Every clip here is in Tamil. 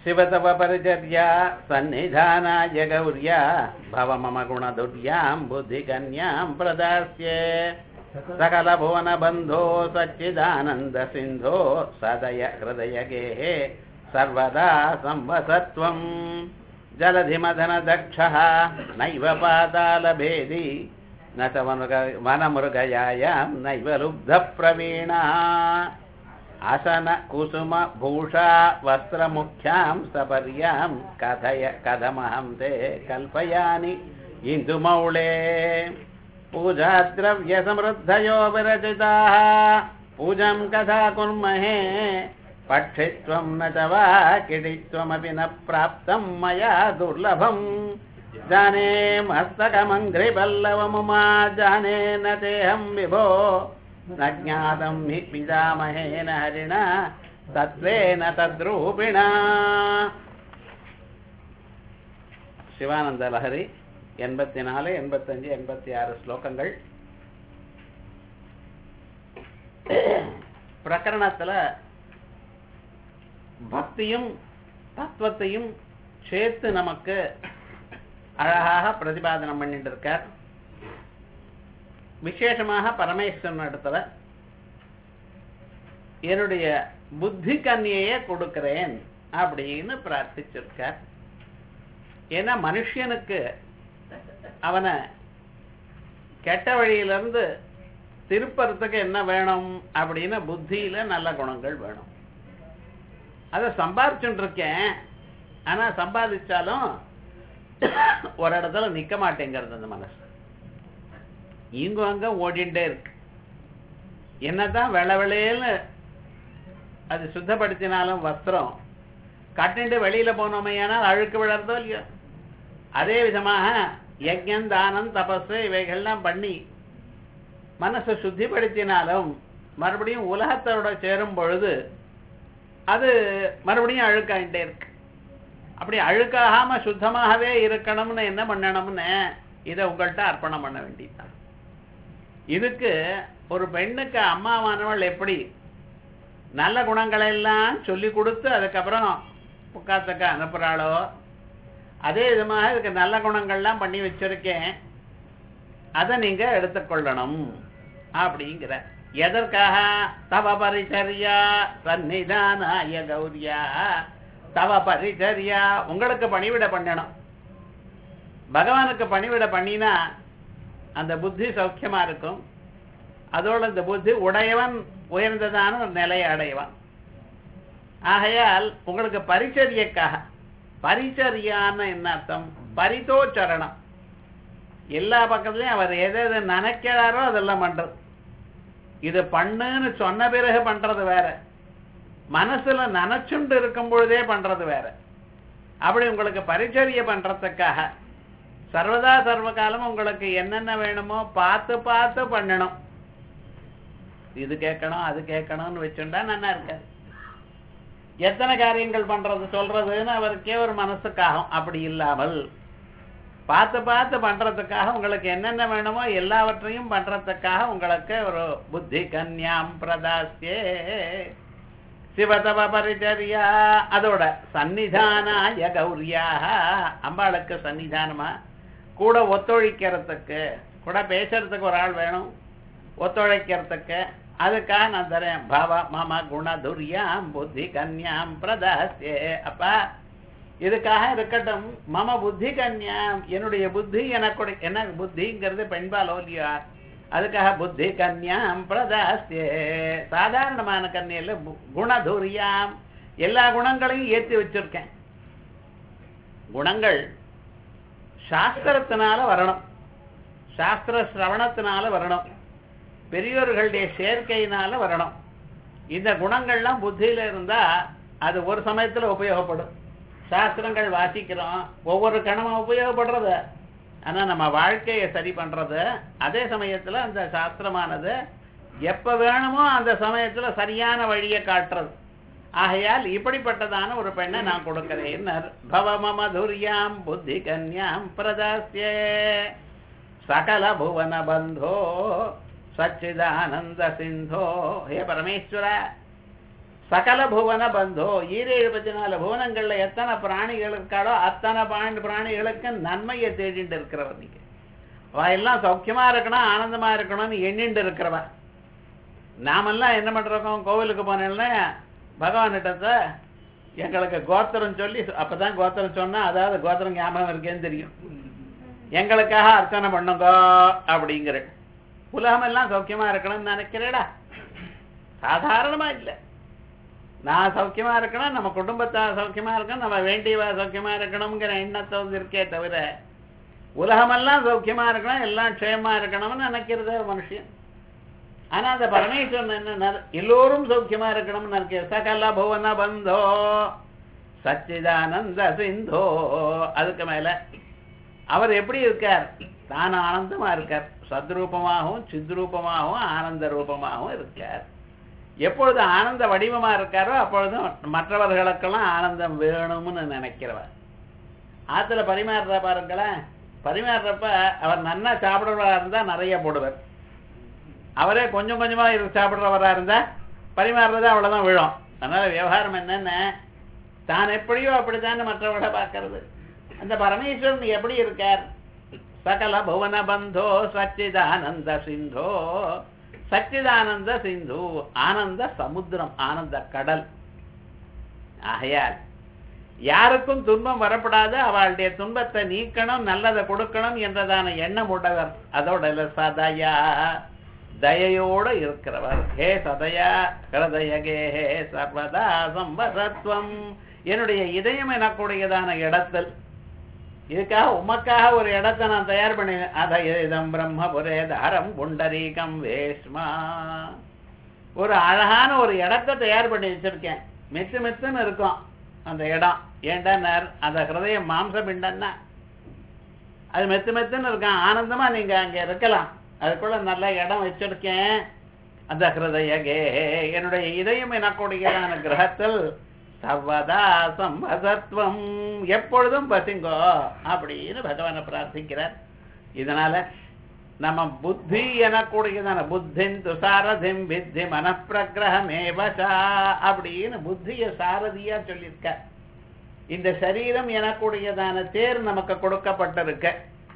शिवतव परिचर्या सन्निधानाय गौर्या भव मम गुणदुर्यां बुद्धिकन्यां प्रदास्ये सकलभुवनबन्धो सच्चिदानन्दसिन्धो सदय हृदयगेः सर्वदा संवसत्वम् जलधिमदनदक्षः नैव पातालभेदी न च वनुग वनमृगयायां नैव लुब्धप्रवीणा असन कुसुम भूषा वस्त्रमुख्यां सपर्यां कथय कथमहं ते कल्पयानि इन्दुमौळे पूजाद्रव्यसमृद्धयो विरचिताः पूजां कथा कुर्महे पक्षित्वं न च वा किडित्वमपि न प्राप्तं मया दुर्लभम् जाने मस्तकमङ्घ्रिपल्लवमुमा जाने न तेऽहं विभो न ज्ञातं हि पितामहेन हरिणा तत्त्वेन तद्रूपिणा சிவானந்த லஹரி எண்பத்தி நாலு எண்பத்தஞ்சு எண்பத்தி ஆறு ஸ்லோகங்கள் பிரகரணத்துல பக்தியும் தத்துவத்தையும் சேர்த்து நமக்கு அழகாக பிரதிபாதனம் பண்ணிட்டு இருக்கார் விசேஷமாக பரமேஸ்வரன் இடத்துல என்னுடைய புத்தி கன்னியையே கொடுக்கிறேன் அப்படின்னு பிரார்த்திச்சிருக்கார் ஏன்னா மனுஷனுக்கு அவனை கெட்ட வழியிலிருந்து திருப்பறதுக்கு என்ன வேணும் அப்படின்னு புத்தியில நல்ல குணங்கள் வேணும் அதை சம்பாதிச்சுட்டு இருக்கேன் ஆனா சம்பாதிச்சாலும் ஒரு இடத்துல நிக்க மாட்டேங்கிறது அந்த மனசு இங்க அங்க ஓடிண்டே இருக்கு என்னதான் வெள்ள வெளையல்னு அது சுத்தப்படுத்தினாலும் வஸ்திரம் கட்டிட்டு வெளியில போனோமையானால் அழுக்கு விழறதோ இல்லையோ அதே விதமாக யஜ்யம் தானம் தபஸ் இவைகள்லாம் பண்ணி மனசை சுத்திப்படுத்தினாலும் மறுபடியும் உலகத்தோட சேரும் பொழுது அது மறுபடியும் அழுக்காயிட்டே இருக்கு அப்படி அழுக்காகாம சுத்தமாகவே இருக்கணும்னு என்ன பண்ணணும்னு இதை உங்கள்கிட்ட அர்ப்பணம் பண்ண வேண்டியதுதான் இதுக்கு ஒரு பெண்ணுக்கு அம்மாவானவள் எப்படி நல்ல குணங்களை எல்லாம் சொல்லி கொடுத்து அதுக்கப்புறம் உட்காத்துக்க அனுப்புறாளோ அதே விதமாக இதுக்கு நல்ல குணங்கள்லாம் பண்ணி வச்சிருக்கேன் அதை நீங்க எடுத்துக்கொள்ளணும் அப்படிங்கிற எதற்காக தவ பரிச்சரியா சந்நிதானாய கௌரியா தவ பரிச்சரியா உங்களுக்கு பணிவிட பண்ணணும் பகவானுக்கு பணிவிட பண்ணினா அந்த புத்தி சௌக்கியமா இருக்கும் அதோட இந்த புத்தி உடையவன் உயர்ந்ததான ஒரு நிலையை அடைவான் ஆகையால் உங்களுக்கு பரிச்சரியக்காக பரிச்சரியான்னு என்ன அர்த்தம் பரிதோச்சரணம் எல்லா பக்கத்துலயும் அவர் எதை எதை நினைக்கிறாரோ அதெல்லாம் பண்றது இது பண்ணுன்னு சொன்ன பிறகு பண்றது வேற மனசுல நினைச்சுண்டு இருக்கும் பொழுதே பண்றது வேற அப்படி உங்களுக்கு பரிச்சரிய பண்றதுக்காக சர்வதா சர்வ காலம் உங்களுக்கு என்னென்ன வேணுமோ பார்த்து பார்த்து பண்ணணும் இது கேட்கணும் அது கேட்கணும்னு வச்சுட்டா நல்லா இருக்காது எத்தனை காரியங்கள் பண்றது சொல்றதுன்னு அவருக்கே ஒரு மனசுக்காகும் அப்படி இல்லாமல் பார்த்து பார்த்து பண்றதுக்காக உங்களுக்கு என்னென்ன வேணுமோ எல்லாவற்றையும் பண்றதுக்காக உங்களுக்கு ஒரு புத்தி கன்யாம் பிரதாசியே சிவதவ பரிச்சரியா அதோட சன்னிதானாய கௌரியாக அம்பாளுக்கு சன்னிதானமா கூட ஒத்துழைக்கிறதுக்கு கூட பேசுறதுக்கு ஒரு ஆள் வேணும் ஒத்துழைக்கிறதுக்கு அதுக்காக நான் தரேன் பவ மம குணதுரியாம் புத்தி கன்யாம் பிரதாசியே அப்பா இதுக்காக இருக்கட்டும் மம புத்தி கன்யாம் என்னுடைய புத்தி எனக்கு என்ன புத்திங்கிறது பெண்பாலோ இல்லையா அதுக்காக புத்தி கன்யாம் பிரதாசியே சாதாரணமான கன்னியில குணதுரியாம் எல்லா குணங்களையும் ஏற்றி வச்சிருக்கேன் குணங்கள் சாஸ்திரத்தினால வரணும் சாஸ்திர சிரவணத்தினால வரணும் பெரியோர்களுடைய சேர்க்கையினால வரணும் இந்த குணங்கள்லாம் புத்தியில இருந்தா அது ஒரு சமயத்துல உபயோகப்படும் சாஸ்திரங்கள் வாசிக்கிறோம் ஒவ்வொரு கணமும் உபயோகப்படுறது ஆனா நம்ம வாழ்க்கையை சரி பண்றது அதே சமயத்துல அந்த சாஸ்திரமானது எப்ப வேணுமோ அந்த சமயத்துல சரியான வழியை காட்டுறது ஆகையால் இப்படிப்பட்டதான ஒரு பெண்ணை நான் கொடுக்கிறேன் பவம துரியாம் புத்தி கன்யாம் பிரதாசியே சகல புவன பந்தோ சச்சிதானந்த சிந்தோ ஹே பரமேஸ்வர சகல புவன பந்தோ ஈரேழு பதினாலு புவனங்கள்ல எத்தனை பிராணிகள் இருக்காளோ அத்தனை பிராணி பிராணிகளுக்கு நன்மையை தேடிட்டு இருக்கிறவர் நீங்க அவ எல்லாம் சௌக்கியமா இருக்கணும் ஆனந்தமா இருக்கணும்னு எண்ணிட்டு இருக்கிறவ நாமெல்லாம் என்ன பண்றோம் கோவிலுக்கு போனேன்னா பகவானிட்டத்தை எங்களுக்கு கோத்திரம் சொல்லி அப்பதான் கோத்திரம் சொன்னா அதாவது கோத்திரம் ஞாபகம் இருக்கேன்னு தெரியும் எங்களுக்காக அர்ச்சனை பண்ணுங்க அப்படிங்கிற உலகம் எல்லாம் சௌக்கியமா இருக்கணும்னு நினைக்கிறேடா சாதாரணமா இல்லை நான் சௌக்கியமா இருக்கணும் நம்ம குடும்பத்தை சௌக்கியமா இருக்கணும் நம்ம வேண்டியவா சௌக்கியமா இருக்கணுங்கிற எண்ணத்தை வந்து இருக்கே தவிர உலகமெல்லாம் சௌக்கியமா இருக்கணும் எல்லாம் க்ஷேமா இருக்கணும்னு நினைக்கிறதே ஒரு மனுஷன் ஆனா அந்த பரமேஸ்வரன் என்ன எல்லோரும் சௌக்கியமா இருக்கணும்னு நினைக்கிற சகல புவன பந்தோ சச்சிதானந்த சிந்தோ அதுக்கு மேல அவர் எப்படி இருக்கார் தான் ஆனந்தமா இருக்கார் சத்ரூபமாகவும் சித்ரூபமாகவும் ஆனந்த ரூபமாகவும் இருக்கார் எப்பொழுது ஆனந்த வடிவமா இருக்காரோ அப்பொழுதும் மற்றவர்களுக்கெல்லாம் ஆனந்தம் வேணும்னு நினைக்கிறவர் ஆத்துல பரிமாறுற பாருங்களேன் பரிமாறுறப்ப அவர் நன்னா சாப்பிடுறவரா இருந்தா நிறைய போடுவார் அவரே கொஞ்சம் கொஞ்சமா இரு சாப்பிடுறவரா இருந்தா பரிமாறுறது அவ்வளவுதான் விழும் அதனால விவகாரம் என்னென்ன தான் எப்படியோ அப்படித்தான் மற்றவர்களை பார்க்கறது அந்த பரமேஸ்வரன் எப்படி இருக்கார் சகல புவன பந்தோ சச்சிதானந்த சிந்தோ சச்சிதானந்த சிந்து ஆனந்த சமுத்திரம் ஆனந்த கடல் ஆகையால் யாருக்கும் துன்பம் வரப்படாது அவளுடைய துன்பத்தை நீக்கணும் நல்லதை கொடுக்கணும் என்றதான எண்ணம் உடையவர் அதோட இல்ல சதயா தயையோட இருக்கிறவர் ஹே சதயா ஹிருதயகே ஹே சர்வதா சம்பசத்வம் என்னுடைய இதயம் எனக்கூடியதான இடத்தில் இதுக்காக உமக்காக ஒரு இடத்தை நான் தயார் பண்ணினேன் அத இதம் பிரம்மபுரே தாரம் புண்டரீகம் வேஷ்மா ஒரு அழகான ஒரு இடத்தை தயார் பண்ணி வச்சிருக்கேன் மெத்து மெத்துன்னு இருக்கும் அந்த இடம் ஏண்டா அந்த ஹிருதயம் மாம்ச பிண்டன்னா அது மெத்து மெத்துன்னு இருக்கான் ஆனந்தமா நீங்க அங்க இருக்கலாம் அதுக்குள்ள நல்ல இடம் வச்சிருக்கேன் அந்த ஹிருதயகே என்னுடைய இதயம் எனக்கூடியதான கிரகத்தில் சர்வதா சம்பதத்துவம் எப்பொழுதும் பசிங்கோ அப்படின்னு பகவானை பிரார்த்திக்கிறார் இதனால நம்ம புத்தி எனக்கூடியதான புத்தின் துசாரதிம் வித்தி மனப்பிரகிரகமேவசா அப்படின்னு புத்திய சாரதியா சொல்லியிருக்க இந்த சரீரம் எனக்கூடியதான தேர் நமக்கு கொடுக்கப்பட்டிருக்க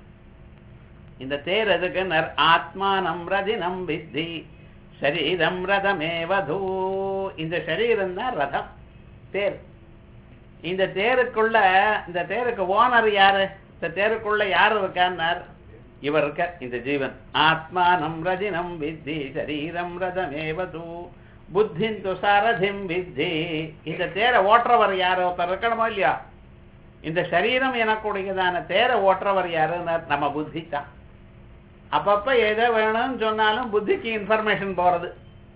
இந்த தேர் எதுக்கு நர் ஆத்மானம் ரதினம் வித்தி சரீரம் ரதமேவது இந்த சரீரம் தான் ரதம் தேர் இந்த தேருக்குள்ள இந்த தேருக்கு ஓனர் யாரு இந்த தேருக்குள்ள யாரு இருக்கார் இவர் இருக்க இந்த ஜீவன் ஆத்மானம் ரஜினம் வித்தி சரீரம் ரதமேவது புத்தின் துசாரதிம் வித்தி இந்த தேரை ஓட்டுறவர் யாரோ ஒருத்தர் இருக்கணுமோ இல்லையா இந்த சரீரம் எனக்கூடியதான தேரை ஓட்டுறவர் யாருன்னு நம்ம புத்தி தான் அப்பப்ப எதை வேணும்னு சொன்னாலும் புத்திக்கு இன்ஃபர்மேஷன் போறது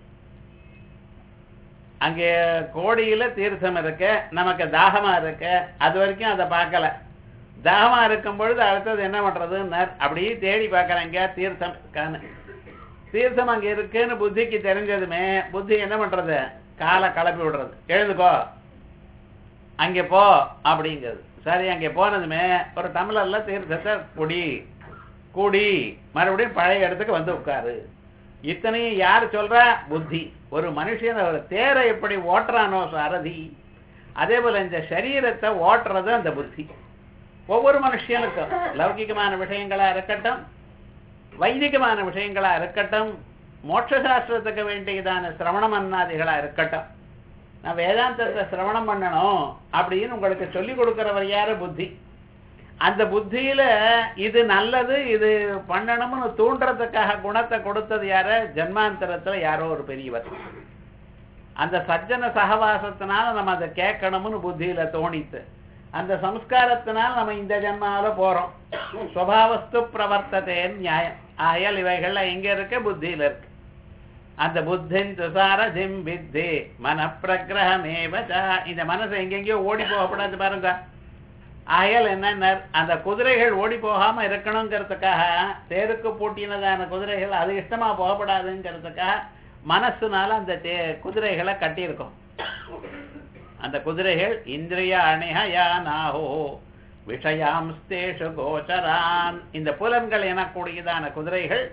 அங்கே கோடியில தீர்த்தம் இருக்கு நமக்கு தாகமா இருக்கு அது வரைக்கும் அதை பார்க்கல தாகமா இருக்கும் பொழுது அடுத்தது என்ன பண்றதுன்னு அப்படியே தேடி பார்க்கறேன் எங்கேயா தீர்த்தம் இருக்கான்னு தீர்த்தம் அங்க இருக்குன்னு புத்திக்கு தெரிஞ்சதுமே புத்தி என்ன பண்றது காலை கலப்பி விடுறது எழுதுக்கோ அங்கே போ அப்படிங்கிறது சரி அங்கே போனதுமே ஒரு டம்ளர்ல தீர்த்தத்தை குடி குடி மறுபடியும் பழைய இடத்துக்கு வந்து உட்காரு இத்தனையும் யார் சொல்றா புத்தி ஒரு மனுஷன் ஒரு தேரை எப்படி ஓட்டுறானோ சாரதி அதே போல இந்த சரீரத்தை ஓட்டுறது அந்த புத்தி ஒவ்வொரு மனுஷனுக்கும் லௌகிகமான விஷயங்களா இருக்கட்டும் வைதிகமான விஷயங்களா இருக்கட்டும் மோட்ச சாஸ்திரத்துக்கு வேண்டியதான சிரவணம் அன்னாதிகளா இருக்கட்டும் நான் வேதாந்தத்தை சிரவணம் பண்ணணும் அப்படின்னு உங்களுக்கு சொல்லி கொடுக்கிறவர் யாரு புத்தி அந்த புத்தியில இது நல்லது இது பண்ணணும்னு தூண்டுறதுக்காக குணத்தை கொடுத்தது யாரு ஜன்மாந்தரத்துல யாரோ ஒரு பெரியவர் அந்த சஜ்ஜன சகவாசத்தினால நம்ம அதை கேட்கணும்னு புத்தியில தோணித்து அந்த சம்ஸ்காரத்தினால் நம்ம இந்த ஜென்மாவில போறோம் சுவாவஸ்து பிரவர்த்ததேன் நியாயம் ஆகையால் இவைகள்லாம் எங்க இருக்கு புத்தியில இருக்கு அந்த புத்தின் துசாரதிம் வித்தி மன பிரகிரகமேவச்சா இந்த மனசு எங்கெங்கயோ ஓடி போகக்கூடாது பாருங்க ஆகையால் என்ன அந்த குதிரைகள் ஓடி போகாம இருக்கணுங்கிறதுக்காக தேருக்கு பூட்டினதான குதிரைகள் அது இஷ்டமா போகப்படாதுங்கிறதுக்காக மனசுனால அந்த தே குதிரைகளை கட்டியிருக்கோம் அந்த குதிரைகள் இந்திரிய அணிஹயானாஹோ விஷயாம்ஸ்தேஷு கோச்சரான் இந்த புலன்கள் எனக்கூடியதான குதிரைகள்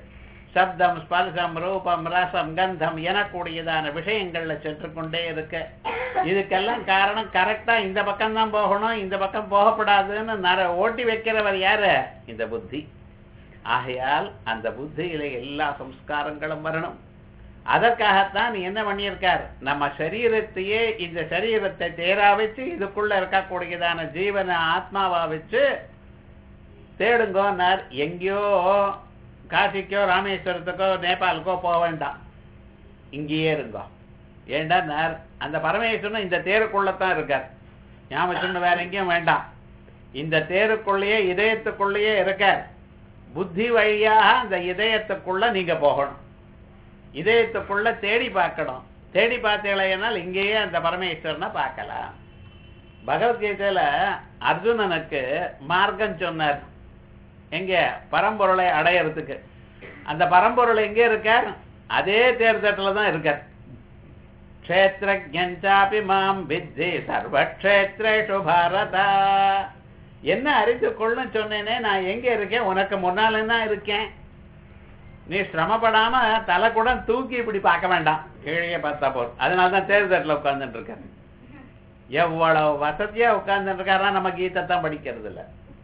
சப்தம் ஸ்பர்சம் ரூபம் ரசம் கந்தம் எனக்கூடியதான விஷயங்கள்ல சென்றுக்கொண்டே இருக்க இதுக்கெல்லாம் காரணம் கரெக்டா இந்த பக்கம் தான் போகணும் இந்த பக்கம் போகக்கூடாதுன்னு நர ஓட்டி வைக்கிறவர் யாரு இந்த புத்தி ஆகையால் அந்த புத்தியில எல்லா சம்ஸ்காரங்களும் வரணும் அதற்காகத்தான் என்ன பண்ணியிருக்கார் நம்ம சரீரத்தையே இந்த சரீரத்தை தேரா வச்சு இதுக்குள்ள இருக்கக்கூடியதான ஜீவன ஆத்மாவா வச்சு தேடுங்கோன்னார் எங்கேயோ காசிக்கோ ராமேஸ்வரத்துக்கோ நேபாளுக்கோ போக வேண்டாம் இங்கேயே இருங்கோ ஏண்டான்னார் அந்த பரமேஸ்வரன் இந்த தேருக்குள்ளத்தான் இருக்கார் ஞாபகம் வேற எங்கேயும் வேண்டாம் இந்த தேருக்குள்ளேயே இதயத்துக்குள்ளேயே இருக்கார் புத்தி வழியாக அந்த இதயத்துக்குள்ள நீங்க போகணும் இதயத்துக்குள்ள தேடி பார்க்கணும் தேடி பார்த்தீங்களேனால் இங்கேயே அந்த பரமேஸ்வரனை பார்க்கலாம் பகவத்கீதையில அர்ஜுனனுக்கு மார்க்கம் சொன்னார் எங்க பரம்பொருளை அடையறதுக்கு அந்த பரம்பொருள் எங்க இருக்கார் அதே தேர்தட்டில் தான் இருக்கார் க்ஷேத்ரஜாபி மாம் வித்தி சர்வக்ஷேத்ரேஷு பாரதா என்ன அறிந்து கொள்ளும் சொன்னேனே நான் எங்க இருக்கேன் உனக்கு முன்னால தான் இருக்கேன் நீ சிரமப்படாம தலை கூட தூக்கி இப்படி பார்க்க வேண்டாம் கீழே பார்த்தா போதும் அதனால தான் தேர்தட்டில் உட்கார்ந்துட்டு இருக்கேன் எவ்வளவு வசதியா உட்கார்ந்துட்டு இருக்காரா நம்ம கீதை தான் படிக்கிறது இல்ல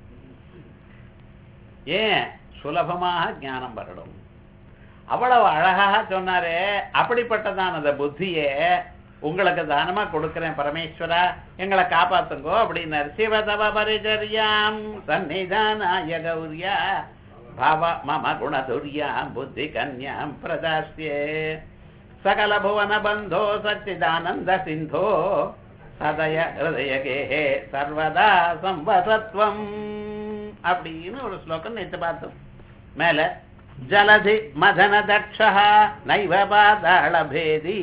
ஏன் சுலபமாக ஞானம் வரணும் அவ்வளவு அழகாக சொன்னாரே அப்படிப்பட்டதான் அந்த புத்தியே உங்களுக்கு தானமா கொடுக்கிறேன் பரமேஸ்வரா எங்களை காப்பாத்துங்கோ அப்படின்னாரு சிவதவ பரிச்சரியாம் சன்னிதானாய கௌரியா பாவ மம குணதுரியாம் புத்தி கன்யாம் பிரதாஸ்யே சகல புவன பந்தோ சச்சிதானந்த சிந்தோ சதய ஹிருதயகே சர்வதா சம்பசத்வம் அப்படின்னு ஒரு ஸ்லோகம் நேற்று பார்த்தோம் மேல ஜலதி மதன தக்ஷா நைவ பாதாள பேதி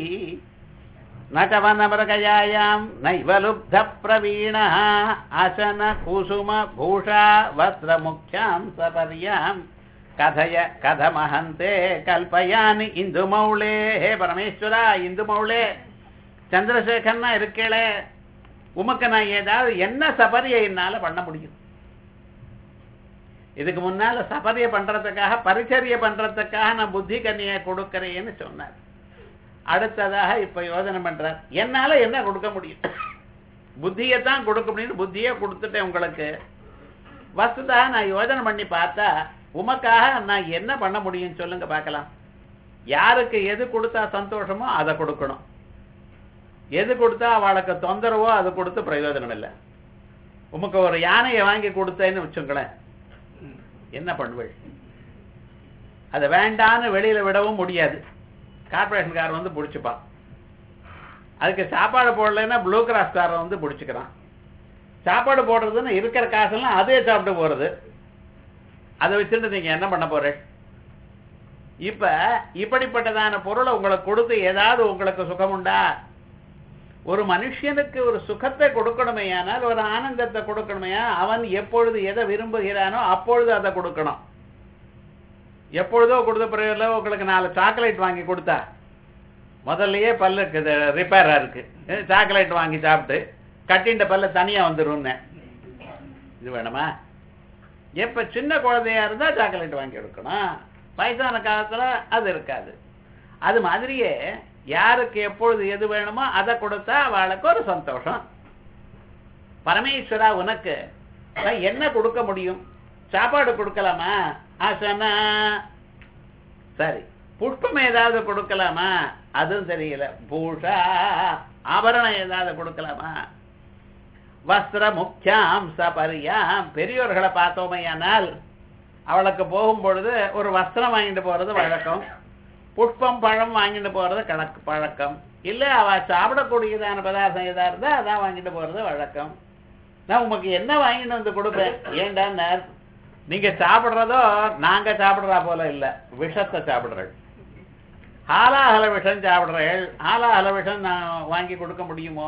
நகவனமரகயாயாம் நைவ லுப்த பிரவீண அசன குசும பூஷா வஸ்திரமுக்யாம் சபர்யாம் கதய கதமஹந்தே கல்பயானி இந்து மௌளே ஹே பரமேஸ்வரா இந்து மௌளே சந்திரசேகரனா இருக்கேளே உமக்கு நான் ஏதாவது என்ன சபரியை என்னால பண்ண முடியும் இதுக்கு முன்னால சபரிய பண்றதுக்காக பரிச்சரிய பண்றதுக்காக நான் புத்தி கன்னியை கொடுக்கிறேன்னு சொன்னார் அடுத்ததாக இப்ப யோசனை பண்றார் என்னால என்ன கொடுக்க முடியும் புத்தியை தான் கொடுக்க முடியும் புத்தியே கொடுத்துட்டேன் உங்களுக்கு வஸ்துதாக நான் யோசனை பண்ணி பார்த்தா உமக்காக நான் என்ன பண்ண முடியும் சொல்லுங்க பார்க்கலாம் யாருக்கு எது கொடுத்தா சந்தோஷமோ அதை கொடுக்கணும் எது கொடுத்தா அவளுக்கு தொந்தரவோ அது கொடுத்து பிரயோஜனம் இல்லை உமக்கு ஒரு யானையை வாங்கி கொடுத்தேன்னு வச்சுங்களேன் என்ன பண்ணுவள் அதை வேண்டான்னு வெளியில விடவும் முடியாது கார்பரேஷன்காரன் வந்து பிடிச்சிப்பான் அதுக்கு சாப்பாடு போடலைன்னா ப்ளூ கிராஸ்காரன் வந்து பிடிச்சிக்கிறான் சாப்பாடு போடுறதுன்னு இருக்கிற காசெல்லாம் அதே சாப்பிட்டு போறது அதை வச்சுட்டு நீங்க என்ன பண்ண போற இப்ப இப்படிப்பட்டதான பொருளை உங்களுக்கு கொடுத்து ஏதாவது உங்களுக்கு சுகம் உண்டா ஒரு மனுஷனுக்கு ஒரு சுகத்தை கொடுக்கணுமே ஆனால் ஒரு ஆனந்தத்தை கொடுக்கணுமே அவன் எப்பொழுது எதை விரும்புகிறானோ அப்பொழுது அதை கொடுக்கணும் எப்பொழுதோ கொடுத்த பிறகு உங்களுக்கு நாலு சாக்லேட் வாங்கி கொடுத்தா முதல்லயே பல்லுக்கு ரிப்பேரா இருக்கு சாக்லேட் வாங்கி சாப்பிட்டு கட்டின்ற பல்ல தனியா வந்துடும் இது வேணுமா எப்ப சின்ன குழந்தையா இருந்தா சாக்லேட் வாங்கி கொடுக்கணும் வயசான காலத்துல அது இருக்காது அது மாதிரியே யாருக்கு எப்பொழுது எது வேணுமோ அதை கொடுத்தா அவளுக்கு ஒரு சந்தோஷம் பரமேஸ்வரா உனக்கு நான் என்ன கொடுக்க முடியும் சாப்பாடு கொடுக்கலாமா ஆசனா சரி புஷ்பம் ஏதாவது கொடுக்கலாமா அதுவும் தெரியல பூஷா ஆபரணம் ஏதாவது கொடுக்கலாமா வஸ்திர முக்கியாம் சபரியாம் பெரியோர்களை பார்த்தோமையானால் அவளுக்கு போகும் பொழுது ஒரு வஸ்திரம் வாங்கிட்டு போறது வழக்கம் புஷ்பம் பழம் வாங்கிட்டு போறது கணக்கு பழக்கம் இல்ல அவ சாப்பிடக்கூடியதான பதார்த்தம் எதா இருந்தா அதான் வாங்கிட்டு போறது வழக்கம் நான் உமக்கு என்ன வாங்கிட்டு வந்து கொடுப்பேன் ஏண்டா நீங்க சாப்பிடுறதோ நாங்க சாப்பிடுறா போல இல்ல விஷத்தை சாப்பிடுறேன் ஆலாஹல விஷம் சாப்பிடுறேன் ஆலாஹல விஷம் நான் வாங்கி கொடுக்க முடியுமோ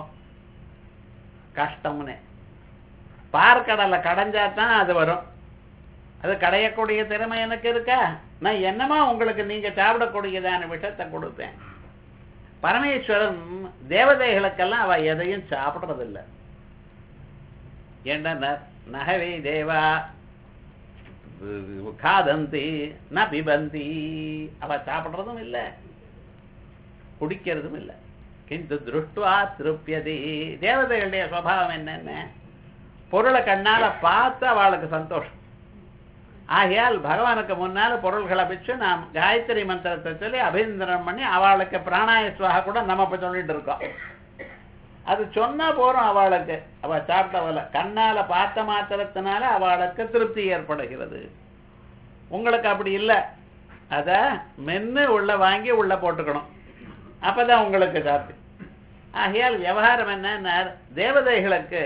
கஷ்டம்னு பார்க்கடலை கடைஞ்சா தான் அது வரும் அது கடையக்கூடிய திறமை எனக்கு இருக்கா நான் என்னமா உங்களுக்கு நீங்க சாப்பிடக்கூடியதான விஷத்தை கொடுப்பேன் பரமேஸ்வரன் தேவதைகளுக்கெல்லாம் அவ எதையும் சாப்பிடுறதில்ல என்ன நகவே தேவா காதந்தி ந பிபந்தி அவ சாப்பிடுறதும் இல்ல குடிக்கிறதும் இல்ல கிந்து திருஷ்டுவா திருப்பியதி தேவதைகளுடைய சுவாவம் என்னென்ன பொருளை கண்ணால பார்த்து அவளுக்கு சந்தோஷம் ஆகையால் பகவானுக்கு முன்னால பொருள்களை வச்சு நாம் காயத்ரி மந்திரத்தை சொல்லி அபிநந்தனம் பண்ணி அவளுக்கு பிராணாய சுவாக கூட நம்ம இப்ப சொல்லிட்டு இருக்கோம் அது சொன்னா போறோம் அவளுக்கு அவ சாப்பிட்டவள கண்ணால பார்த்த மாத்திரத்தினால அவளுக்கு திருப்தி ஏற்படுகிறது உங்களுக்கு அப்படி இல்லை அத மென்னு உள்ள வாங்கி உள்ள போட்டுக்கணும் அப்பதான் உங்களுக்கு சாப்பிட்டு ஆகையால் விவகாரம் என்ன தேவதைகளுக்கு